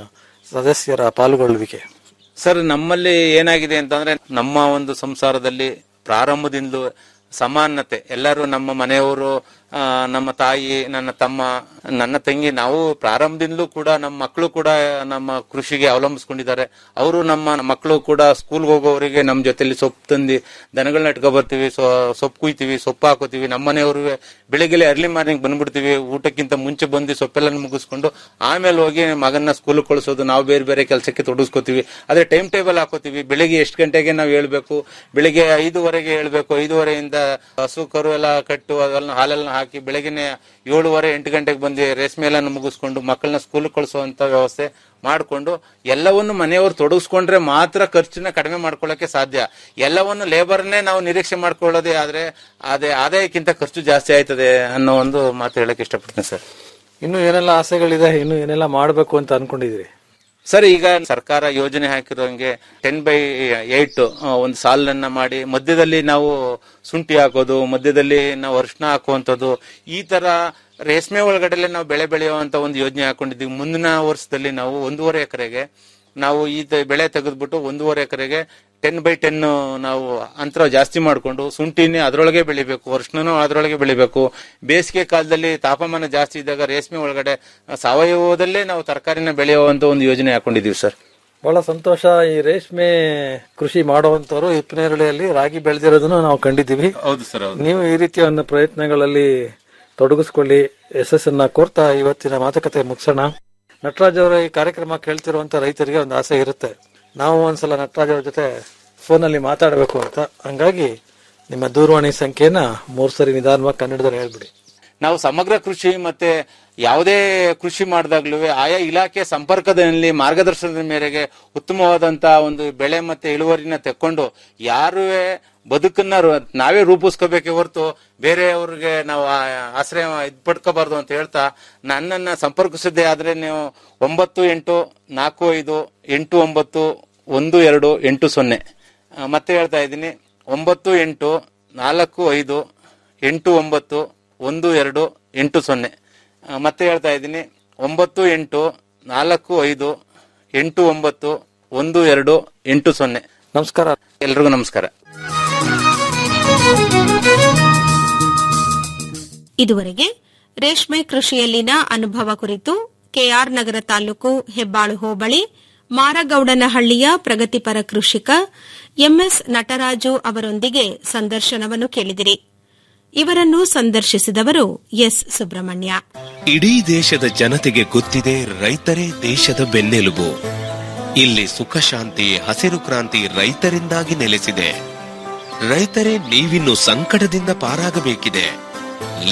ಸದಸ್ಯರ ಪಾಲ್ಗೊಳ್ಳುವಿಕೆ ಸರ್ ನಮ್ಮಲ್ಲಿ ಏನಾಗಿದೆ ಅಂತಂದ್ರೆ ನಮ್ಮ ಒಂದು ಸಂಸಾರದಲ್ಲಿ ಪ್ರಾರಂಭದಿಂದಲೂ ಸಮಾನತೆ ಎಲ್ಲರೂ ನಮ್ಮ ಮನೆಯವರು ಆ, ನಮ್ಮ ತಾಯಿ ನನ್ನ ತಮ್ಮ ನನ್ನ ತಂಗಿ ನಾವು ಪ್ರಾರಂಭದಿಂದಲೂ ಕೂಡ ನಮ್ಮ ಮಕ್ಕಳು ಕೂಡ ನಮ್ಮ ಕೃಷಿಗೆ ಅವಲಂಬಿಸ್ಕೊಂಡಿದ್ದಾರೆ ಅವರು ನಮ್ಮ ಮಕ್ಕಳು ಕೂಡ ಸ್ಕೂಲ್ಗೆ ಹೋಗೋವರಿಗೆ ನಮ್ಮ ಜೊತೆಲಿ ಸೊಪ್ಪು ತಂದು ದನಗಳನ್ನ ಇಟ್ಕೊ ಬರ್ತೀವಿ ಸೊ ಸೊಪ್ಪು ಕುಯ್ತೀವಿ ಸೊಪ್ಪು ಹಾಕೋತೀವಿ ನಮ್ಮ ಮನೆಯವರು ಬೆಳಿಗ್ಗೆ ಅರ್ಲಿ ಮಾರ್ನಿಂಗ್ ಬಂದ್ಬಿಡ್ತೀವಿ ಊಟಕ್ಕಿಂತ ಮುಂಚೆ ಬಂದು ಸೊಪ್ಪೆಲ್ಲ ಮುಗಿಸ್ಕೊಂಡು ಆಮೇಲೆ ಹೋಗಿ ಮಗನ್ನ ಸ್ಕೂಲ್ ಕಳಿಸೋದು ನಾವು ಬೇರೆ ಬೇರೆ ಕೆಲಸಕ್ಕೆ ತೊಡಗಿಸ್ಕೋತೀವಿ ಅದೇ ಟೈಮ್ ಟೇಬಲ್ ಹಾಕೋತೀವಿ ಬೆಳಿಗ್ಗೆ ಎಷ್ಟು ಗಂಟೆಗೆ ನಾವು ಹೇಳ್ಬೇಕು ಬೆಳಿಗ್ಗೆ ಐದುವರೆಗೆ ಹೇಳ್ಬೇಕು ಐದುವರೆಯಿಂದ ಹಸು ಕರು ಎಲ್ಲ ಕಟ್ಟು ಅದೆಲ್ಲ ಹಾಲೆಲ್ಲ ಹಾಕಿ ಬೆಳಗ್ಗೆನೆ ಏಳುವರೆ ಎಂಟು ಗಂಟೆಗೆ ಬಂದು ರೇಷ್ಮೆ ಎಲ್ಲ ಮುಗಿಸ್ಕೊಂಡು ಮಕ್ಕಳನ್ನ ಸ್ಕೂಲ್ ಕಳಿಸುವಂತ ವ್ಯವಸ್ಥೆ ಮಾಡಿಕೊಂಡು ಎಲ್ಲವನ್ನು ಮನೆಯವರು ತೊಡಗಿಸ್ಕೊಂಡ್ರೆ ಮಾತ್ರ ಖರ್ಚನ್ನ ಕಡಿಮೆ ಮಾಡ್ಕೊಳ್ಳೋಕೆ ಸಾಧ್ಯ ಎಲ್ಲವನ್ನು ಲೇಬರ್ನೇ ನಾವು ನಿರೀಕ್ಷೆ ಮಾಡ್ಕೊಳ್ಳೋದೇ ಆದ್ರೆ ಅದೇ ಆದಾಯಕ್ಕಿಂತ ಖರ್ಚು ಜಾಸ್ತಿ ಆಯ್ತದೆ ಅನ್ನೋ ಒಂದು ಮಾತು ಹೇಳಕ್ ಇಷ್ಟಪಡ್ತೀನಿ ಸರ್ ಇನ್ನು ಏನೆಲ್ಲ ಆಸೆಗಳಿದೆ ಇನ್ನು ಏನೆಲ್ಲ ಮಾಡಬೇಕು ಅಂತ ಅನ್ಕೊಂಡಿದ್ದೀರಿ ಸರ್ ಈಗ ಸರ್ಕಾರ ಯೋಜನೆ ಹಾಕಿರೋಂಗೆ ಟೆನ್ ಬೈ ಏಟ್ ಒಂದು ಸಾಲನ್ನ ಮಾಡಿ ಮಧ್ಯದಲ್ಲಿ ನಾವು ಶುಂಠಿ ಹಾಕೋದು ಮಧ್ಯದಲ್ಲಿ ನಾವು ಅರಿಶಿನ ಹಾಕುವಂಥದ್ದು ಈ ತರ ರೇಷ್ಮೆ ಒಳಗಡೆ ನಾವು ಬೆಳೆ ಬೆಳೆಯುವಂತ ಒಂದು ಯೋಜನೆ ಹಾಕೊಂಡಿದ್ದೀವಿ ಮುಂದಿನ ವರ್ಷದಲ್ಲಿ ನಾವು ಒಂದೂವರೆ ಎಕರೆಗೆ ನಾವು ಈ ತ- ಬೆಳೆ ತೆಗೆದ್ಬಿಟ್ಟು ಒಂದೂವರೆ ಎಕರೆಗೆ ಟೆನ್ ಬೈ ಟೆನ್ ನಾವು ಅಂತರ ಜಾಸ್ತಿ ಮಾಡಿಕೊಂಡು ಶುಂಠಿನೇ ಅದರೊಳಗೆ ಬೆಳಿಬೇಕು ವರ್ಷನೂ ಅದರೊಳಗೆ ಬೆಳಿಬೇಕು ಬೇಸಿಗೆ ಕಾಲದಲ್ಲಿ ತಾಪಮಾನ ಜಾಸ್ತಿ ಇದ್ದಾಗ ರೇಷ್ಮೆ ಒಳಗಡೆ ಸಾವಯವದಲ್ಲೇ ನಾವು ತರಕಾರಿನ ಬೆಳೆಯುವಂತ ಒಂದು ಯೋಜನೆ ಹಾಕೊಂಡಿದೀವಿ ಸರ್ ಬಹಳ ಸಂತೋಷ ಈ ರೇಷ್ಮೆ ಕೃಷಿ ಮಾಡುವಂತವರು ಹಿಪ್ಪನೇರಳಿಯಲ್ಲಿ ರಾಗಿ ಬೆಳೆದಿರೋದನ್ನು ನಾವು ಕಂಡಿದ್ದೀವಿ ಹೌದು ಸರ್ ಹೌದು ನೀವು ಈ ರೀತಿಯ ಒಂದು ಪ್ರಯತ್ನಗಳಲ್ಲಿ ತೊಡಗಿಸ್ಕೊಳ್ಳಿ ಯಶಸ್ಸನ್ನ ಕೋರ್ತಾ ಇವತ್ತಿನ ಮಾತುಕತೆ ಮುಗಿಸೋಣ ನಟರಾಜ್ ಅವರ ಈ ಕಾರ್ಯಕ್ರಮ ಕೇಳ್ತಿರುವಂತ ರೈತರಿಗೆ ಒಂದು ಆಸೆ ಇರುತ್ತೆ ನಾವು ಒಂದ್ಸಲ ನಟರಾಜ್ ಅವ್ರ ಜೊತೆ ಫೋನಲ್ಲಿ ಮಾತಾಡಬೇಕು ಅಂತ ಹಂಗಾಗಿ ನಿಮ್ಮ ದೂರವಾಣಿ ಸಂಖ್ಯೆನ ಮೂರ್ ಸರಿ ನಿಧಾನವಾಗಿ ಕನ್ನಡದಲ್ಲಿ ಹೇಳ್ಬಿಡಿ ನಾವು ಸಮಗ್ರ ಕೃಷಿ ಮತ್ತೆ ಯಾವುದೇ ಕೃಷಿ ಮಾಡಿದಾಗ್ಲೂ ಆಯಾ ಇಲಾಖೆ ಸಂಪರ್ಕದಲ್ಲಿ ಮಾರ್ಗದರ್ಶನದ ಮೇರೆಗೆ ಉತ್ತಮವಾದಂತ ಒಂದು ಬೆಳೆ ಮತ್ತೆ ಇಳುವರಿನ ತೆಕ್ಕೊಂಡು ಯಾರುವೆ ಬದುಕನ್ನ ರು- ನಾವೇ ರೂಪಿಸ್ಕೋಬೇಕೆ ಹೊರತು ಬೇರೆಯವ್ರಿಗೆ ನಾವು ಆ- ಆಶ್ರಯ ಇದ್ ಪಡ್ಕೋಬಾರ್ದು ಅಂತ ಹೇಳ್ತಾ ನನ್ನನ್ನ ಸಂಪರ್ಕಿಸದೇ ಆದ್ರೆ ನೀವು ಒಂಬತ್ತು ಎಂಟು ನಾಲ್ಕು ಐದು ಎಂಟು ಒಂಬತ್ತು ಒಂದು ಎರಡು ಎಂಟು ಸೊನ್ನೆ ಆ, ಮತ್ತೆ ಹೇಳ್ತಾ ಇದ್ದೀನಿ ಒಂಬತ್ತು ಎಂಟು ನಾಲ್ಕು ಐದು ಎಂಟು ಒಂಬತ್ತು ಒಂದು ಎರಡು ಎಂಟು ಸೊನ್ನೆ ಆ, ಮತ್ತೆ ಹೇಳ್ತಾ ಇದ್ದೀನಿ ಒಂಬತ್ತು ಎಂಟು ನಾಲ್ಕು ಐದು ಎಂಟು ಒಂಬತ್ತು ಒಂದು ಎರಡು ಎಂಟು ಸೊನ್ನೆ ನಮಸ್ಕಾರ ಎಲ್ರಿಗೂ ನಮಸ್ಕಾರ ಇದುವರೆಗೆ ರೇಷ್ಮೆ ಕೃಷಿಯಲ್ಲಿನ ಅನುಭವ ಕುರಿತು ಕೆಆರ್ ನಗರ ತಾಲೂಕು ಹೆಬ್ಬಾಳು ಹೋಬಳಿ ಮಾರಗೌಡನಹಳ್ಳಿಯ ಪ್ರಗತಿಪರ ಕೃಷಿಕ ಎಂಎಸ್ ನಟರಾಜು ಅವರೊಂದಿಗೆ ಸಂದರ್ಶನವನ್ನು ಕೇಳಿದಿರಿ ಇವರನ್ನು ಸಂದರ್ಶಿಸಿದವರು ಎಸ್ ಸುಬ್ರಹ್ಮಣ್ಯ ಇಡೀ ದೇಶದ ಜನತೆಗೆ ಗೊತ್ತಿದೆ ರೈತರೇ ದೇಶದ ಬೆನ್ನೆಲುಬು ಇಲ್ಲಿ ಸುಖ ಶಾಂತಿ ಹಸಿರು ಕ್ರಾಂತಿ ರೈತರಿಂದಾಗಿ ನೆಲೆಸಿದೆ ರೈತರೇ ನೀವಿನ್ನು ಸಂಕಟದಿಂದ ಪಾರಾಗಬೇಕಿದೆ